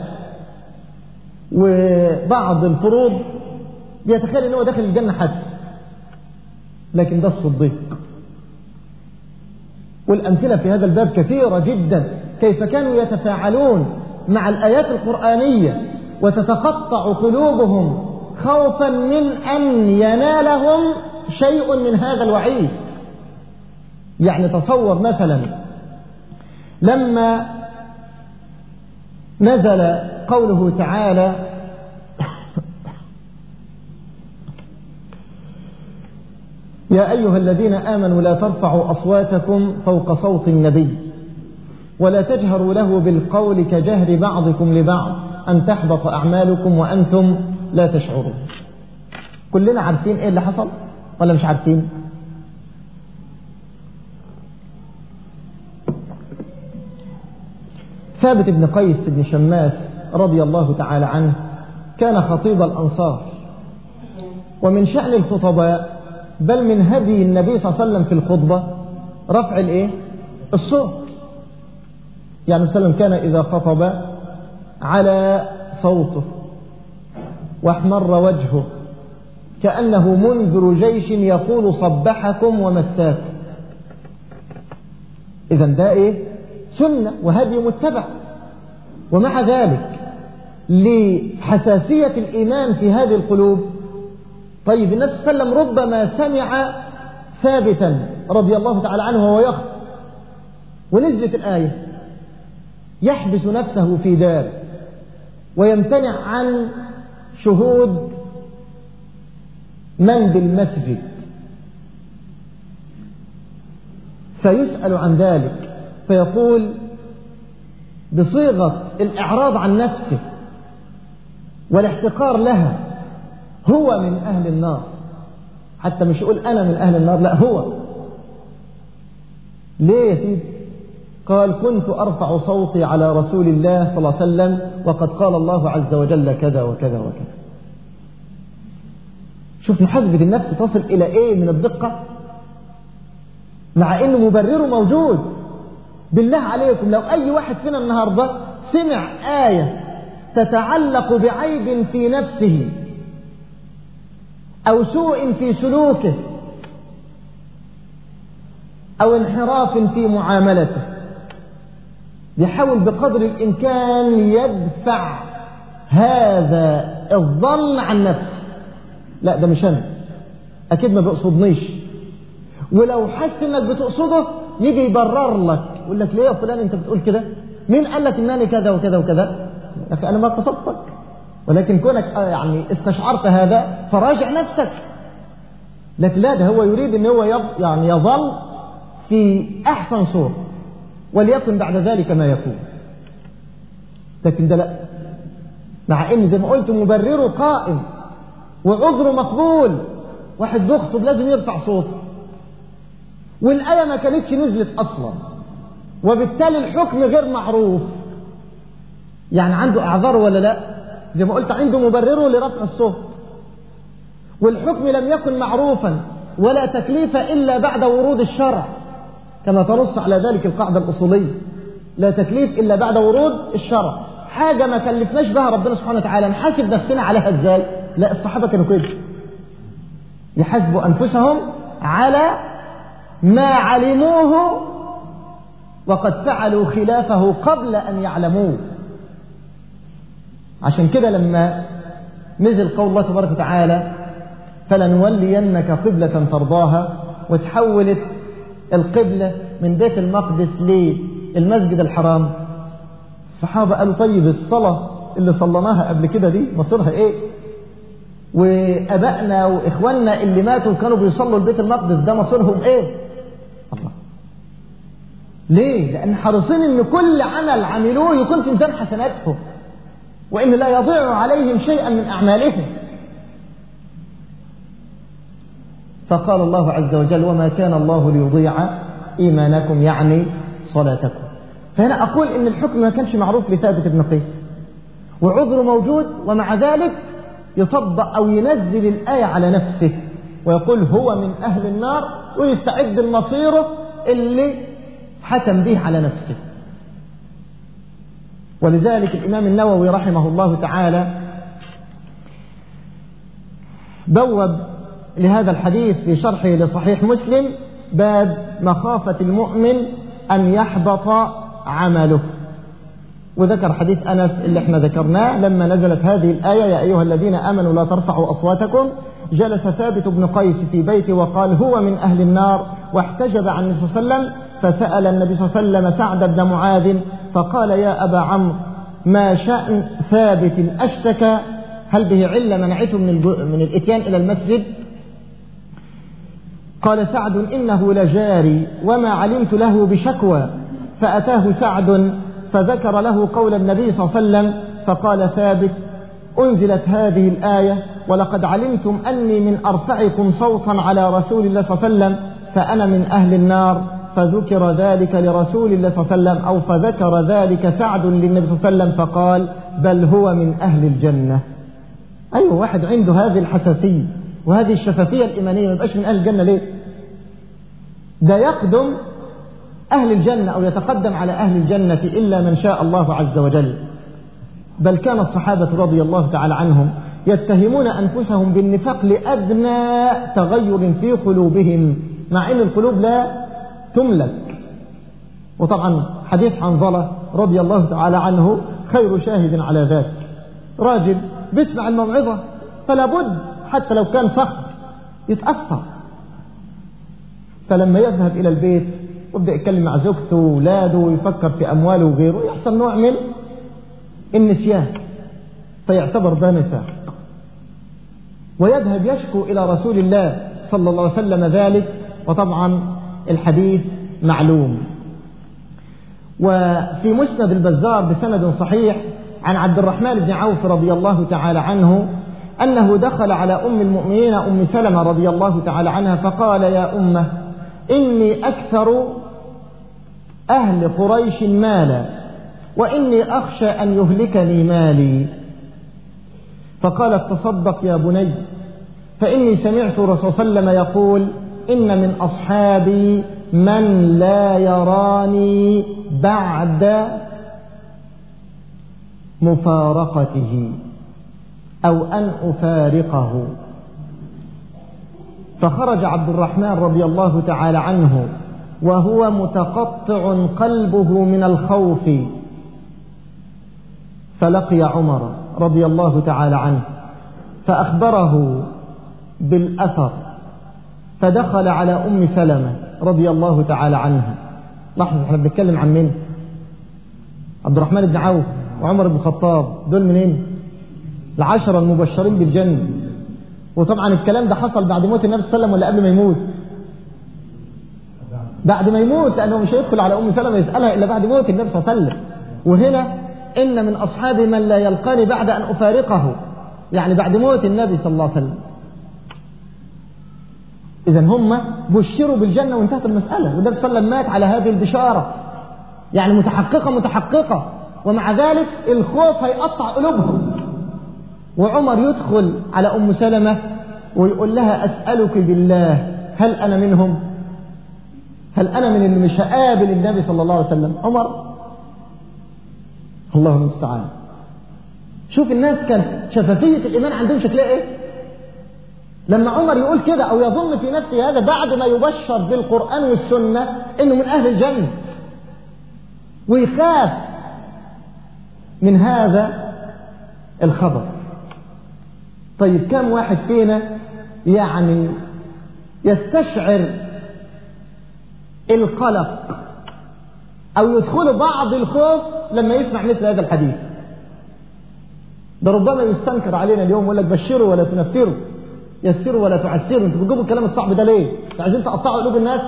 وبعض الفروض بيتخيل ان هو داخل الجنة حتى لكن ده الصديق والأمثلة في هذا الباب كثيرة جدا كيف كانوا يتفاعلون مع الآيات القرآنية وتتقطع قلوبهم خوفا من أن ينالهم شيء من هذا الوعيد يعني تصور مثلا لما نزل قوله تعالى يا أيها الذين آمنوا لا ترفعوا أصواتكم فوق صوت النبي ولا تجهروا له بالقول كجهر بعضكم لبعض أن تحبط أعمالكم وأنتم لا تشعرون كلنا عارفين إيه اللي حصل ولا مش عارفين ثابت بن قيس بن شماس رضي الله تعالى عنه كان خطيب الأنصار ومن شأن الخطباء بل من هدي النبي صلى الله عليه وسلم في الخطبة رفع الايه الصوت يعني وسلم كان إذا خطب على صوته واحمر وجهه كأنه منذر جيش يقول صبحكم ومساكم إذا ده إيه سنة وهدي متبع ومع ذلك لحساسية الإيمان في هذه القلوب طيب النبي صلى الله عليه وسلم ربما سمع ثابتا رضي الله تعالى عنه وهو يخطب ونزلت الآية يحبس نفسه في دار ويمتنع عن شهود من بالمسجد فيسأل عن ذلك فيقول بصيغة الإعراض عن نفسه والاحتقار لها هو من أهل النار حتى مش يقول أنا من أهل النار لا هو ليه يا سيدي قال كنت أرفع صوتي على رسول الله صلى الله عليه وسلم وقد قال الله عز وجل كذا وكذا وكذا شوف محاسبة النفس تصل إلى إيه من الدقة مع إن مبرره موجود بالله عليكم لو أي واحد فينا النهاردة سمع آية تتعلق بعيب في نفسه أو سوء في سلوكه أو انحراف في معاملته يحاول بقدر الإمكان يدفع هذا الظن عن نفسه لا ده مش أنا أكيد ما بيقصدنيش ولو حس إنك بتقصده يجي يبرر لك يقول لك ليه يا فلان أنت بتقول كده مين قال لك إنني كذا وكذا وكذا يا أخي أنا ما قصدتك ولكن كونك يعني استشعرت هذا فراجع نفسك لكن لا ده هو يريد ان هو يعني يظل في احسن صورة وليكن بعد ذلك ما يكون لكن ده لا مع ان زي ما قلت مبرره قائم وعذره مقبول واحد بيخطب لازم يرفع صوته والآية ما كانتش نزلت أصلا وبالتالي الحكم غير معروف يعني عنده أعذار ولا لا زي ما قلت عنده مبرره لرفع الصوت والحكم لم يكن معروفا ولا تكليف إلا بعد ورود الشرع كما تنص على ذلك القاعدة الأصولية لا تكليف إلا بعد ورود الشرع حاجة ما كلفناش بها ربنا سبحانه وتعالى نحاسب نفسنا عليها ازاي لا الصحابة كانوا كده يحاسبوا أنفسهم على ما علموه وقد فعلوا خلافه قبل أن يعلموه عشان كده لما نزل قول الله تبارك وتعالى فلنولينك قبلة ترضاها وتحولت القبلة من بيت المقدس للمسجد الحرام الصحابة قالوا طيب الصلاة اللي صلناها قبل كده دي مصيرها ايه وابائنا واخواننا اللي ماتوا كانوا بيصلوا البيت المقدس ده مصيرهم ايه الله ليه لان حريصين ان كل عمل عملوه يكون في ميزان حسناتهم وان لا يضيع عليهم شيئا من اعمالهم فقال الله عز وجل وما كان الله ليضيع ايمانكم يعني صلاتكم فهنا اقول ان الحكم ما كانش معروف لثابت بن قيس وعذره موجود ومع ذلك يطبق أو ينزل الآية على نفسه ويقول هو من أهل النار ويستعد المصير اللي حكم به على نفسه ولذلك الإمام النووي رحمه الله تعالى بوب لهذا الحديث في شرحه لصحيح مسلم باب مخافة المؤمن أن يحبط عمله وذكر حديث أنس اللي احنا ذكرناه لما نزلت هذه الآية يا أيها الذين آمنوا لا ترفعوا أصواتكم جلس ثابت بن قيس في بيته وقال هو من أهل النار واحتجب عن النبي صلى الله عليه وسلم فسأل النبي صلى الله عليه وسلم سعد بن معاذ فقال يا أبا عمرو ما شأن ثابت أشتكى هل به علة منعته من, من الإتيان إلى المسجد قال سعد إنه لجاري وما علمت له بشكوى فأتاه سعد فذكر له قول النبي صلى الله عليه وسلم فقال ثابت أنزلت هذه الآية ولقد علمتم أني من أرفعكم صوتا على رسول الله صلى الله عليه وسلم فأنا من أهل النار فذكر ذلك لرسول الله صلى الله عليه وسلم أو فذكر ذلك سعد للنبي صلى الله عليه وسلم فقال بل هو من أهل الجنة أيوة واحد عنده هذه الحساسية وهذه الشفافية الإيمانية ما يبقاش من أهل الجنة ليه ده يقدم أهل الجنة أو يتقدم على أهل الجنة إلا من شاء الله عز وجل بل كان الصحابة رضي الله تعالى عنهم يتهمون أنفسهم بالنفاق لأدنى تغير في قلوبهم مع أن القلوب لا تملك وطبعا حديث حنظلة رضي الله تعالى عنه خير شاهد على ذلك راجل بيسمع الموعظة فلا بد حتى لو كان سخط يتأثر فلما يذهب إلى البيت ويبدأ يتكلم مع زوجته وولاده ويفكر في أمواله وغيره يحصل نوع من النسيان فيعتبر ده نفاق ويذهب يشكو إلى رسول الله صلى الله عليه وسلم ذلك وطبعا الحديث معلوم وفي مسند البزار بسند صحيح عن عبد الرحمن بن عوف رضي الله تعالى عنه أنه دخل على أم المؤمنين أم سلمة رضي الله تعالى عنها فقال يا أمه إني أكثر أهل قريش مالا وإني أخشى أن يهلكني مالي فقالت تصدق يا بني فإني سمعت رسول صلى الله عليه وسلم يقول إن من أصحابي من لا يراني بعد مفارقته أو أن أفارقه فخرج عبد الرحمن رضي الله تعالى عنه وهو متقطع قلبه من الخوف فلقي عمر رضي الله تعالى عنه فأخبره بالأثر فدخل على أم سلمة رضي الله تعالى عنها لحظة احنا بنتكلم عن مين عبد الرحمن بن عوف وعمر بن الخطاب دول منين العشرة المبشرين بالجنة وطبعا الكلام ده حصل بعد موت النبي صلى الله عليه وسلم ولا قبل ما يموت بعد ما يموت لأنه مش هيدخل على أم سلمة يسألها إلا بعد موت النبي صلى الله عليه وسلم وهنا إن من أصحابي من لا يلقاني بعد أن أفارقه يعني بعد موت النبي صلى الله عليه وسلم إذا هم بشروا بالجنة وانتهت المسألة والنبي صلى الله عليه وسلم مات على هذه البشارة يعني متحققة متحققة ومع ذلك الخوف هيقطع قلوبهم وعمر يدخل على أم سلمة ويقول لها أسألك بالله هل أنا منهم هل أنا من اللي مش هقابل النبي صلى الله عليه وسلم عمر الله المستعان شوف الناس كان شفافية الإيمان عندهم شكلها إيه لما عمر يقول كده أو يظن في نفسه هذا بعد ما يبشر بالقرآن والسنة إنه من أهل الجنة ويخاف من هذا الخبر طيب كم واحد فينا يعني يستشعر القلق أو يدخل بعض الخوف لما يسمع مثل هذا الحديث ده ربما يستنكر علينا اليوم يقول لك بشروا ولا تنفروا يسروا ولا تعسروا انتوا بتجيبوا الكلام الصعب ده ليه؟ عايزين تقطعوا قلوب الناس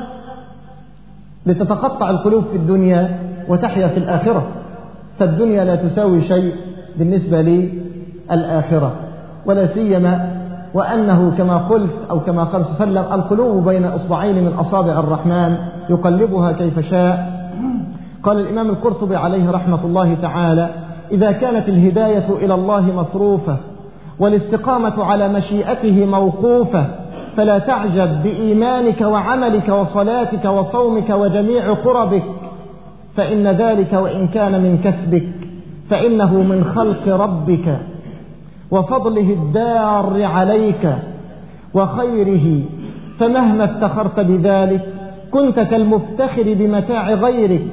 لتتقطع القلوب في الدنيا وتحيا في الآخرة فالدنيا لا تساوي شيء بالنسبة للآخرة ولا سيما وأنه كما قلت أو كما قال صلى الله عليه وسلم القلوب بين إصبعين من أصابع الرحمن يقلبها كيف شاء قال الإمام القرطبي عليه رحمة الله تعالى إذا كانت الهداية إلى الله مصروفة والاستقامة على مشيئته موقوفة فلا تعجب بإيمانك وعملك وصلاتك وصومك وجميع قربك فإن ذلك وإن كان من كسبك فإنه من خلق ربك وفضله الدار عليك وخيره فمهما افتخرت بذلك كنت كالمفتخر بمتاع غيرك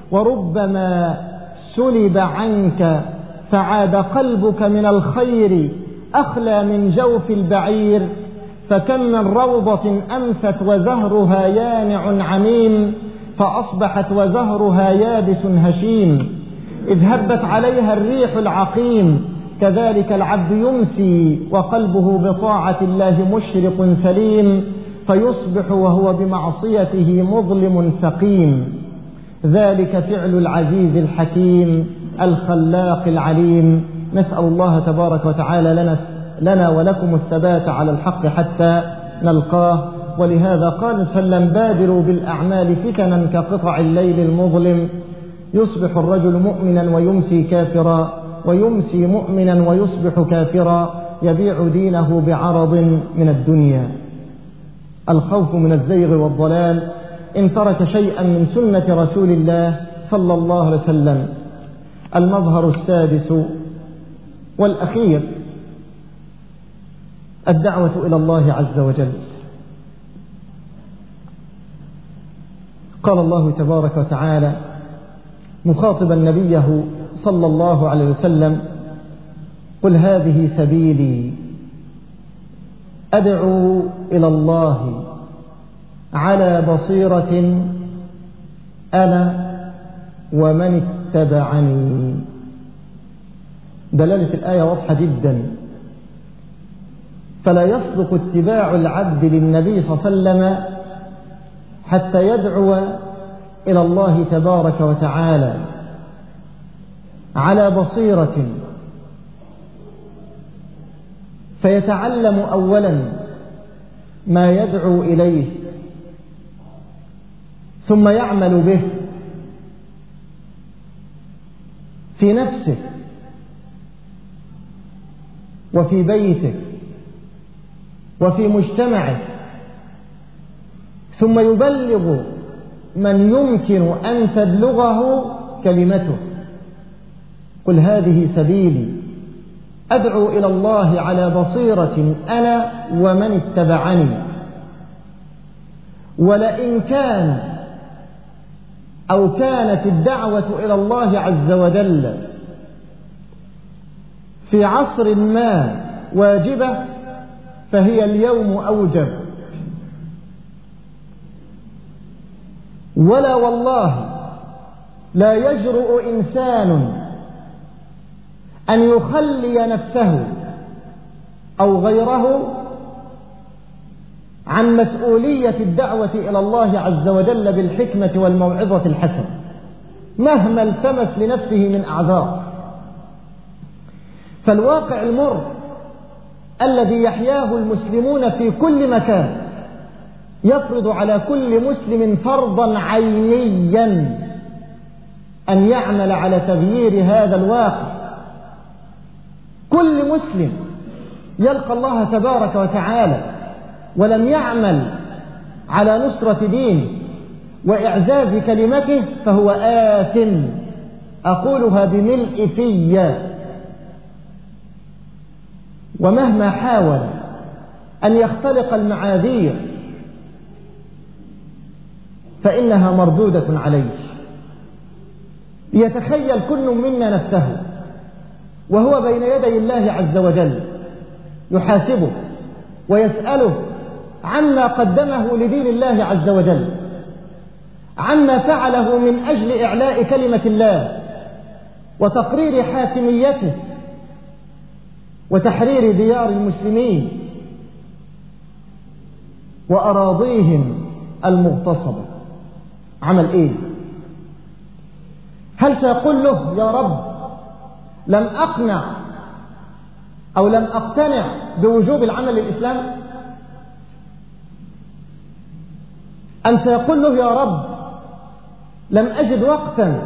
وربما سلب عنك فعاد قلبك من الخير أخلى من جوف البعير فكم من روضة أمست وزهرها يانع عميم فأصبحت وزهرها يابس هشيم إذ هبت عليها الريح العقيم كذلك العبد يمسي وقلبه بطاعة الله مشرق سليم فيصبح وهو بمعصيته مظلم سقيم ذلك فعل العزيز الحكيم الخلاق العليم نسأل الله تبارك وتعالى لنا, لنا ولكم الثبات على الحق حتى نلقاه ولهذا قال سلم بادروا بالأعمال فتنا كقطع الليل المظلم يصبح الرجل مؤمنا ويمسي كافرا ويمسي مؤمنا ويصبح كافرا يبيع دينه بعرض من الدنيا الخوف من الزيغ والضلال إن ترك شيئا من سنة رسول الله صلى الله عليه وسلم المظهر السادس والأخير الدعوة إلى الله عز وجل قال الله تبارك وتعالى مخاطبا نبيه صلى الله عليه وسلم قل هذه سبيلي أدعو إلى الله على بصيرة أنا ومن اتبعني دلالة الآية واضحة جدا فلا يصدق اتباع العبد للنبي صلى الله عليه وسلم حتى يدعو إلى الله تبارك وتعالى على بصيرة فيتعلم أولا ما يدعو إليه ثم يعمل به في نفسك وفي بيتك وفي مجتمعك ثم يبلغ من يمكن أن تبلغه كلمته قل هذه سبيلي أدعو إلى الله على بصيرة أنا ومن اتبعني ولئن كان أو كانت الدعوة إلى الله عز وجل في عصر ما واجبة فهي اليوم أوجب ولا والله لا يجرؤ إنسان أن يخلي نفسه أو غيره عن مسؤولية الدعوة إلى الله عز وجل بالحكمة والموعظة الحسنة مهما التمس لنفسه من أعذار فالواقع المر الذي يحياه المسلمون في كل مكان يفرض على كل مسلم فرضا عينيا أن يعمل على تغيير هذا الواقع كل مسلم يلقى الله تبارك وتعالى ولم يعمل على نصرة دينه وإعزاز كلمته فهو آثم أقولها بملء في ومهما حاول أن يختلق المعاذير فإنها مردودة عليه ليتخيل كل منا نفسه وهو بين يدي الله عز وجل يحاسبه ويسأله عما قدمه لدين الله عز وجل عما فعله من أجل إعلاء كلمة الله وتقرير حاكميته وتحرير ديار المسلمين وأراضيهم المغتصبة عمل إيه هل سيقول له يا رب لم أقنع أو لم أقتنع بوجوب العمل للإسلام أم سيقول له يا رب لم أجد وقتا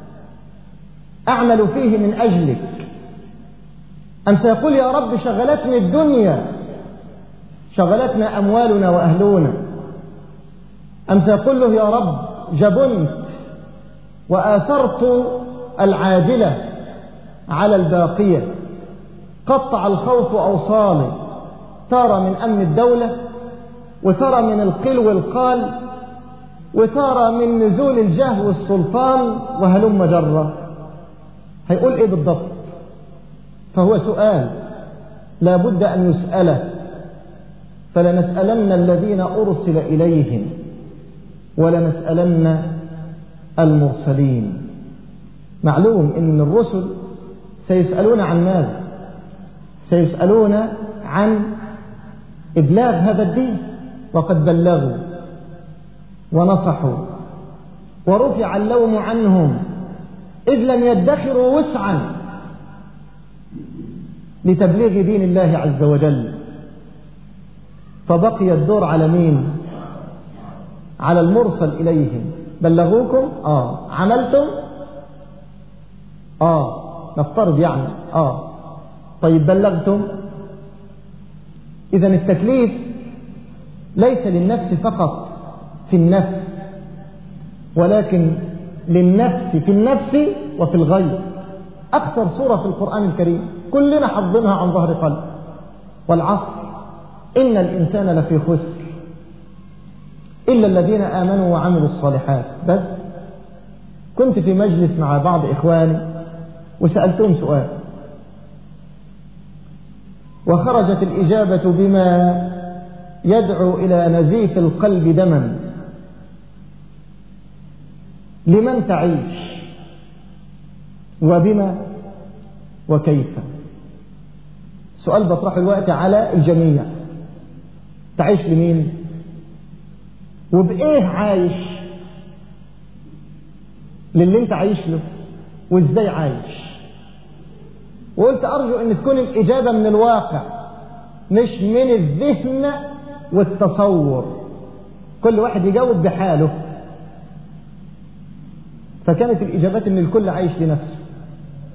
أعمل فيه من أجلك أم سيقول يا رب شغلتني الدنيا شغلتنا أموالنا وأهلنا أم سيقول له يا رب جبنت وآثرت العاجلة على الباقية قطع الخوف أوصالي ترى من أمن الدولة وترى من القل والقال وترى من نزول الجاه والسلطان وهلم جرة هيقول ايه بالضبط فهو سؤال لا بد أن يسأله فلنسألن الذين أرسل إليهم ولنسألن المرسلين معلوم أن الرسل سيسألون عن ماذا سيسألون عن إبلاغ هذا الدين وقد بلغوا ونصحوا ورفع اللوم عنهم إذ لم يدخروا وسعا لتبليغ دين الله عز وجل فبقي الدور على مين على المرسل إليهم بلغوكم آه عملتم آه نفترض يعني آه طيب بلغتم إذا التكليف ليس للنفس فقط في النفس ولكن للنفس في النفس وفي الغير أكثر سورة في القرآن الكريم كلنا حظنها عن ظهر قلب والعصر إن الإنسان لفي خسر إلا الذين آمنوا وعملوا الصالحات بس كنت في مجلس مع بعض إخواني وسألتهم سؤال وخرجت الإجابة بما يدعو إلى نزيف القلب دما لمن تعيش وبما وكيف سؤال بطرح الوقت على الجميع تعيش لمين وبإيه عايش للي انت عايش له وازاي عايش وقلت أرجو أن تكون الإجابة من الواقع مش من الذهن والتصور كل واحد يجاوب بحاله فكانت الإجابات أن الكل عايش لنفسه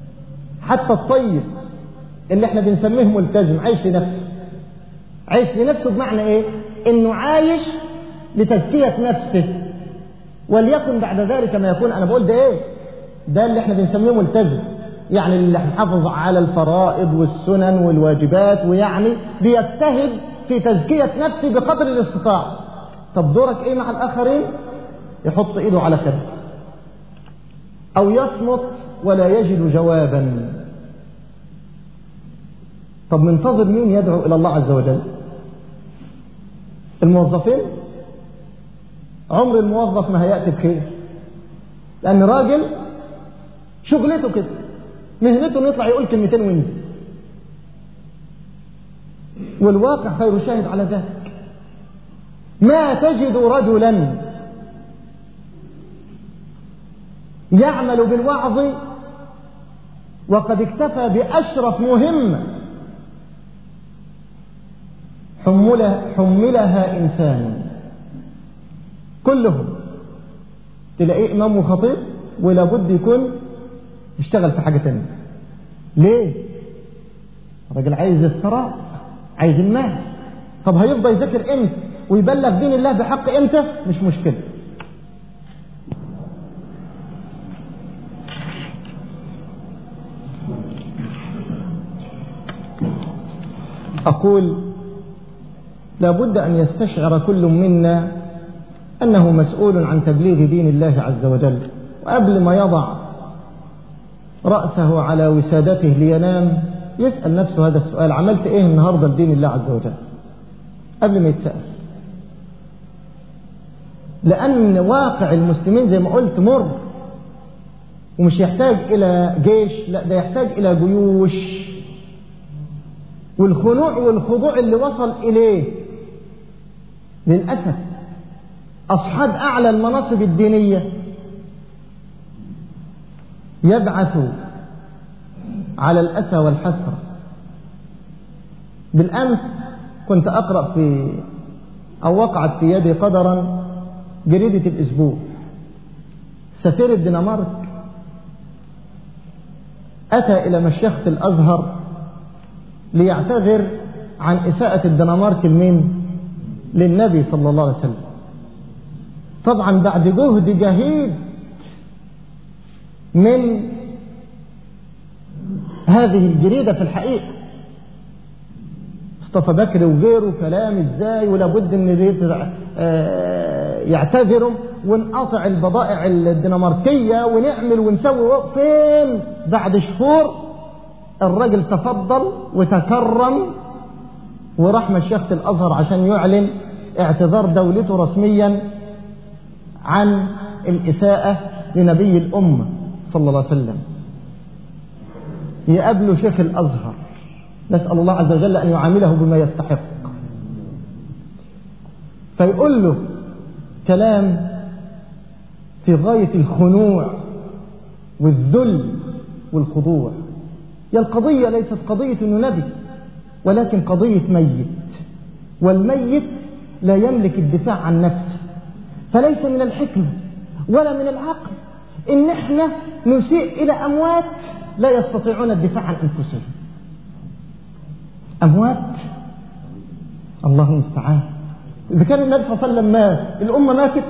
حتى الطيب اللي احنا بنسميه ملتزم عايش لنفسه عايش لنفسه بمعنى ايه انه عايش لتزكية نفسه وليكن بعد ذلك ما يكون انا بقول ده ايه ده اللي احنا بنسميه ملتزم يعني اللي حافظ على الفرائض والسنن والواجبات ويعني بيجتهد في تزكية نفسه بقدر الاستطاعة طب دورك ايه مع الاخرين يحط ايده على كده او يصمت ولا يجد جوابا طب منتظر مين يدعو الى الله عز وجل الموظفين عمر الموظف ما هيأتي بخير لأن راجل شغلته كده مهنته انه يطلع يقول كلمتين وينزل والواقع خير شاهد على ذلك ما تجد رجلا يعمل بالوعظ وقد اكتفى بأشرف مهمة حملها, حملها إنسان كلهم تلاقيه إمام وخطيب ولا بد يكون يشتغل في حاجة تانية ليه الراجل عايز الثراء عايز المال طب هيفضل يذاكر امتى ويبلغ دين الله بحق امتى مش مشكلة أقول لابد أن يستشعر كل منا أنه مسؤول عن تبليغ دين الله عز وجل وقبل ما يضع رأسه على وسادته لينام يسأل نفسه هذا السؤال عملت إيه النهاردة لدين الله عز وجل قبل ما يتسأل لأن واقع المسلمين زي ما قلت مر ومش يحتاج إلى جيش لا ده يحتاج إلى جيوش والخنوع والخضوع اللي وصل إليه للأسف أصحاب أعلى المناصب الدينية يبعث على الأسى والحسرة بالأمس كنت أقرأ في أو وقعت في يدي قدرا جريدة الأسبوع سفير الدنمارك أتى إلى مشيخة الأزهر ليعتذر عن إساءة الدنمارك لمين؟ للنبي صلى الله عليه وسلم طبعا بعد جهد جهيد من هذه الجريدة في الحقيقة مصطفى بكر وغيره كلام ازاي ولا بد ان يعتذروا ونقاطع البضائع الدنماركية ونعمل ونسوي فين بعد شهور الرجل تفضل وتكرم وراح مشيخة الأزهر عشان يعلن اعتذار دولته رسميا عن الإساءة لنبي الأمة صلى الله عليه وسلم يقابله شيخ الأزهر نسأل الله عز وجل أن يعامله بما يستحق فيقول له كلام في غاية الخنوع والذل والخضوع يا القضية ليست قضية أنه نبي ولكن قضية ميت والميت لا يملك الدفاع عن نفسه فليس من الحكمة ولا من العقل إن احنا نسيء إلى أموات لا يستطيعون الدفاع عن أنفسهم أموات الله المستعان إذا كان النبي صلى الله عليه وسلم مات الأمة ماتت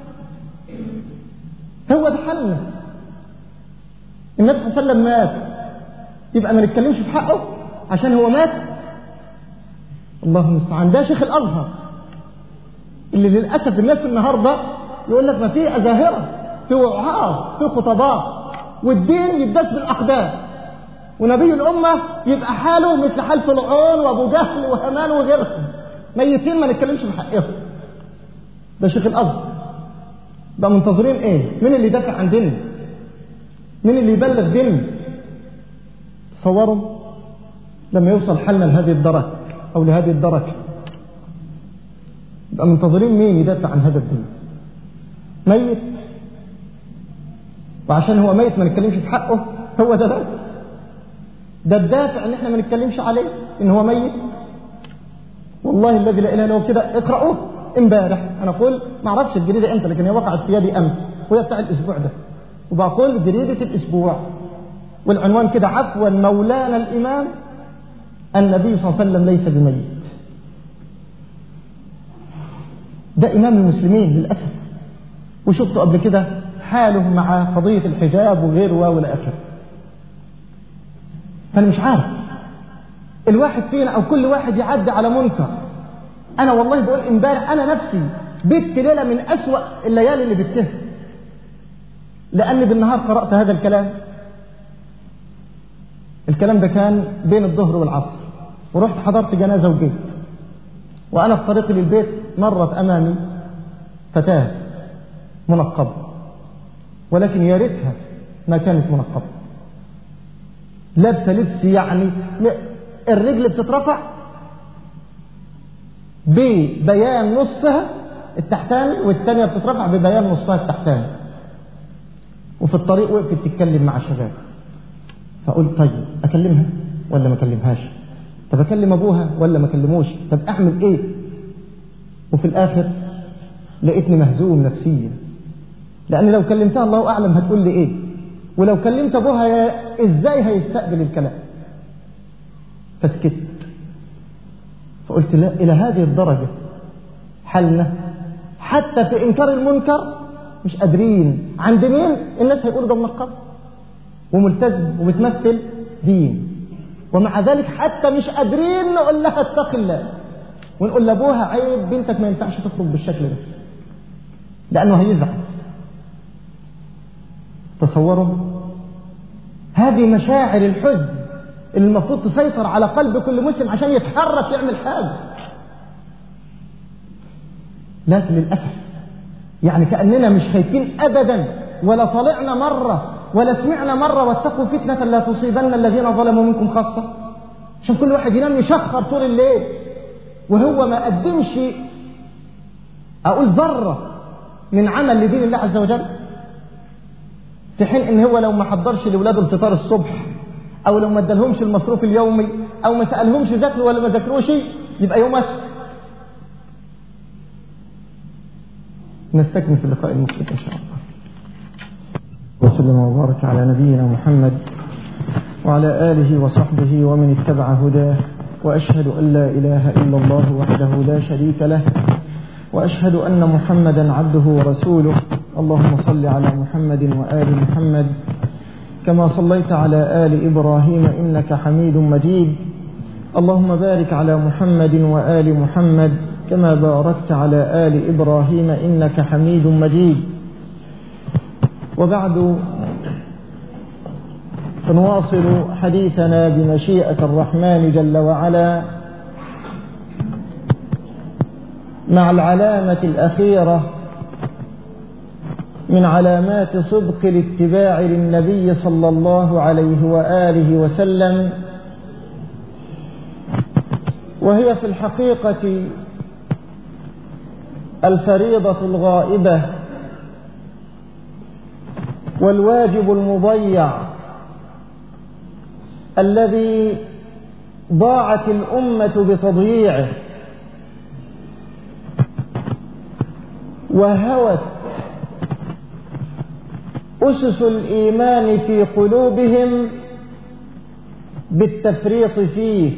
هو ده حلنا النبي صلى الله عليه وسلم مات يبقى ما نتكلمش في حقه عشان هو مات الله المستعان ده شيخ الأزهر اللي للأسف الناس النهاردة يقول لك ما في أزاهرة في وعاظ في خطباء والدين يدس بالأقدام ونبي الأمة يبقى حاله مثل حال فرعون وأبو جهل وهامان وغيرهم ميتين ما نتكلمش في حقهم ده شيخ الأزهر بقى منتظرين ايه مين اللي يدافع عن ديننا مين اللي يبلغ ديننا تصوروا لما يوصل حالنا لهذه الدرجة أو لهذه الدرجة يبقى منتظرين مين يدافع عن هذا الدين ميت وعشان هو ميت ما نتكلمش في حقه هو ده بس ده الدافع ان احنا ما نتكلمش عليه ان هو ميت والله الذي لا اله الا هو كده اقرأوه امبارح انا اقول ما اعرفش الجريده امتى لكن هي وقعت في يدي امس وهي بتاع الاسبوع ده وبقول جريده الاسبوع والعنوان كده عفوا مولانا الإمام النبي صلى الله عليه وسلم ليس بميت ده إمام المسلمين للأسف وشفته قبل كده حاله مع قضية الحجاب وغيره ولا آخره فأنا مش عارف الواحد فينا أو كل واحد يعدي على منكر أنا والله بقول امبارح أنا نفسي بيت ليلة من أسوأ الليالي اللي بتها لأني بالنهار قرأت هذا الكلام الكلام ده كان بين الظهر والعصر ورحت حضرت جنازة وجيت وأنا في طريقي للبيت مرت أمامي فتاة منقبة ولكن يا ريتها ما كانت منقبة لابسة لبس يعني الرجل بتترفع ببيان نصها التحتاني والثانية بتترفع ببيان نصها التحتاني وفي الطريق وقفت تتكلم مع شباب فقلت طيب أكلمها ولا ما أكلمهاش طب أكلم أبوها ولا ما أكلموش طب أعمل إيه وفي الآخر لقيتني مهزوم نفسيا لأن لو كلمتها الله أعلم هتقول لي إيه ولو كلمت أبوها إزاي هيستقبل الكلام فسكت فقلت لا إلى هذه الدرجة حلنا حتى في إنكار المنكر مش قادرين عند مين الناس هيقولوا ده منقب وملتزم وبتمثل دين ومع ذلك حتى مش قادرين نقول لها اتق الله ونقول لابوها عيب بنتك ما ينفعش تخرج بالشكل ده لانه هيزعل تصوروا هذه مشاعر الحزن اللي المفروض تسيطر على قلب كل مسلم عشان يتحرك يعمل حاجه لكن للاسف يعني كاننا مش خايفين ابدا ولا طلعنا مره ولا سمعنا مرة واتقوا فتنة لا تصيبن الذين ظلموا منكم خاصة عشان كل واحد ينام يشخر طول الليل وهو ما قدمش أقول ذرة من عمل لدين الله عز وجل في حين ان هو لو ما حضرش لاولاده الفطار الصبح او لو ما ادالهمش المصروف اليومي او ما سالهمش ذاكروا ولا ما ذاكروش يبقى يوم اسف نستكمل في اللقاء المقبل ان شاء الله وسلم وبارك على نبينا محمد وعلى آله وصحبه ومن اتبع هداه وأشهد أن لا إله إلا الله وحده لا شريك له وأشهد أن محمدا عبده ورسوله اللهم صل على محمد وآل محمد كما صليت على آل إبراهيم إنك حميد مجيد اللهم بارك على محمد وآل محمد كما باركت على آل إبراهيم إنك حميد مجيد وبعد فنواصل حديثنا بمشيئة الرحمن جل وعلا مع العلامة الأخيرة من علامات صدق الاتباع للنبي صلى الله عليه وآله وسلم وهي في الحقيقة الفريضة الغائبة والواجب المضيع الذي ضاعت الأمة بتضييعه وهوت أسس الإيمان في قلوبهم بالتفريط فيه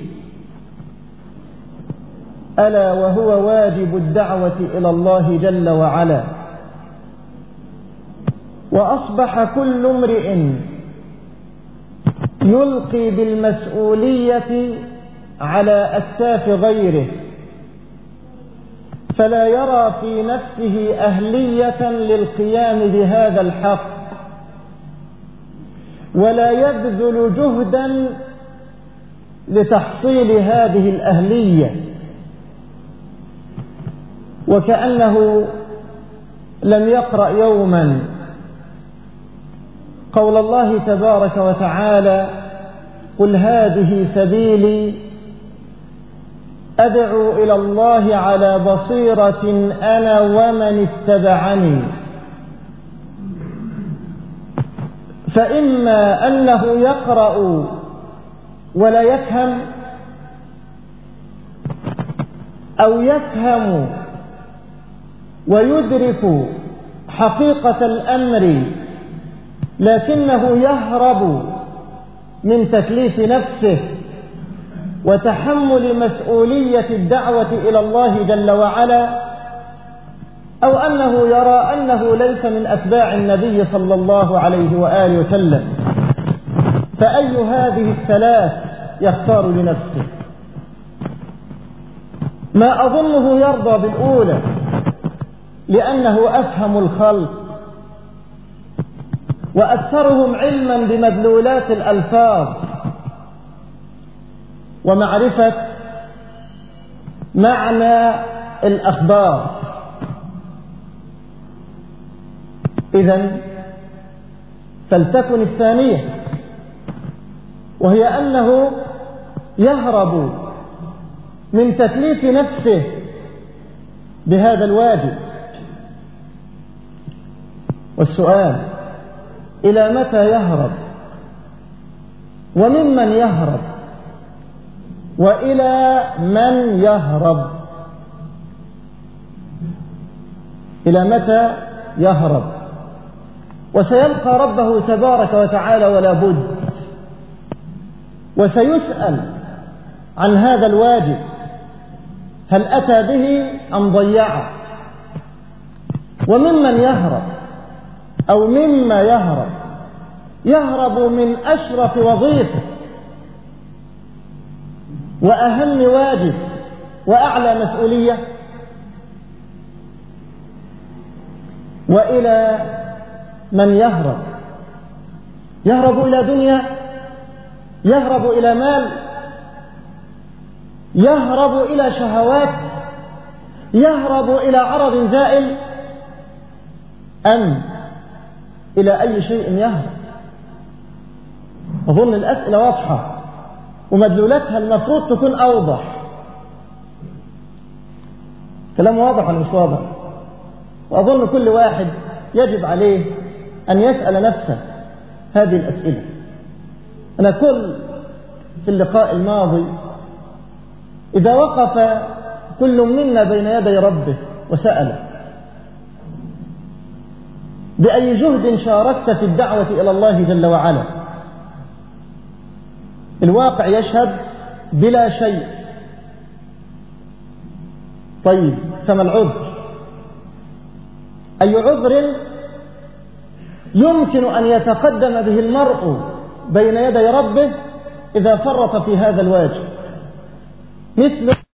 ألا وهو واجب الدعوة إلى الله جل وعلا وأصبح كل امرئ يلقي بالمسؤولية على أكتاف غيره فلا يرى في نفسه أهلية للقيام بهذا الحق ولا يبذل جهدا لتحصيل هذه الأهلية وكأنه لم يقرأ يوما قول الله تبارك وتعالى قل هذه سبيلي أدعو إلى الله على بصيرة أنا ومن اتبعني فإما أنه يقرأ ولا يفهم أو يفهم ويدرك حقيقة الأمر لكنه يهرب من تكليف نفسه وتحمل مسؤولية الدعوة إلى الله جل وعلا أو أنه يرى أنه ليس من أتباع النبي صلى الله عليه وآله وسلم فأي هذه الثلاث يختار لنفسه ما أظنه يرضى بالأولى لأنه أفهم الخلق وأكثرهم علما بمدلولات الألفاظ ومعرفة معنى الأخبار إذا فلتكن الثانية وهي أنه يهرب من تكليف نفسه بهذا الواجب والسؤال إلى متى يهرب وممن يهرب وإلى من يهرب إلى متى يهرب وسيلقى ربه تبارك وتعالى ولا بد وسيسأل عن هذا الواجب هل أتى به أم ضيعه وممن يهرب أو مما يهرب يهرب من أشرف وظيفة وأهم واجب وأعلى مسؤولية وإلى من يهرب يهرب إلى دنيا يهرب إلى مال يهرب إلى شهوات يهرب إلى عرض زائل أم إلى أي شيء يهرب أظن الأسئلة واضحة ومدلولاتها المفروض تكون أوضح كلام واضح ولا مش واضح وأظن كل واحد يجب عليه أن يسأل نفسه هذه الأسئلة أنا كل في اللقاء الماضي إذا وقف كل منا بين يدي ربه وسأله بأي جهد شاركت في الدعوة إلى الله جل وعلا الواقع يشهد بلا شيء طيب فما العذر أي عذر يمكن أن يتقدم به المرء بين يدي ربه إذا فرط في هذا الواجب مثل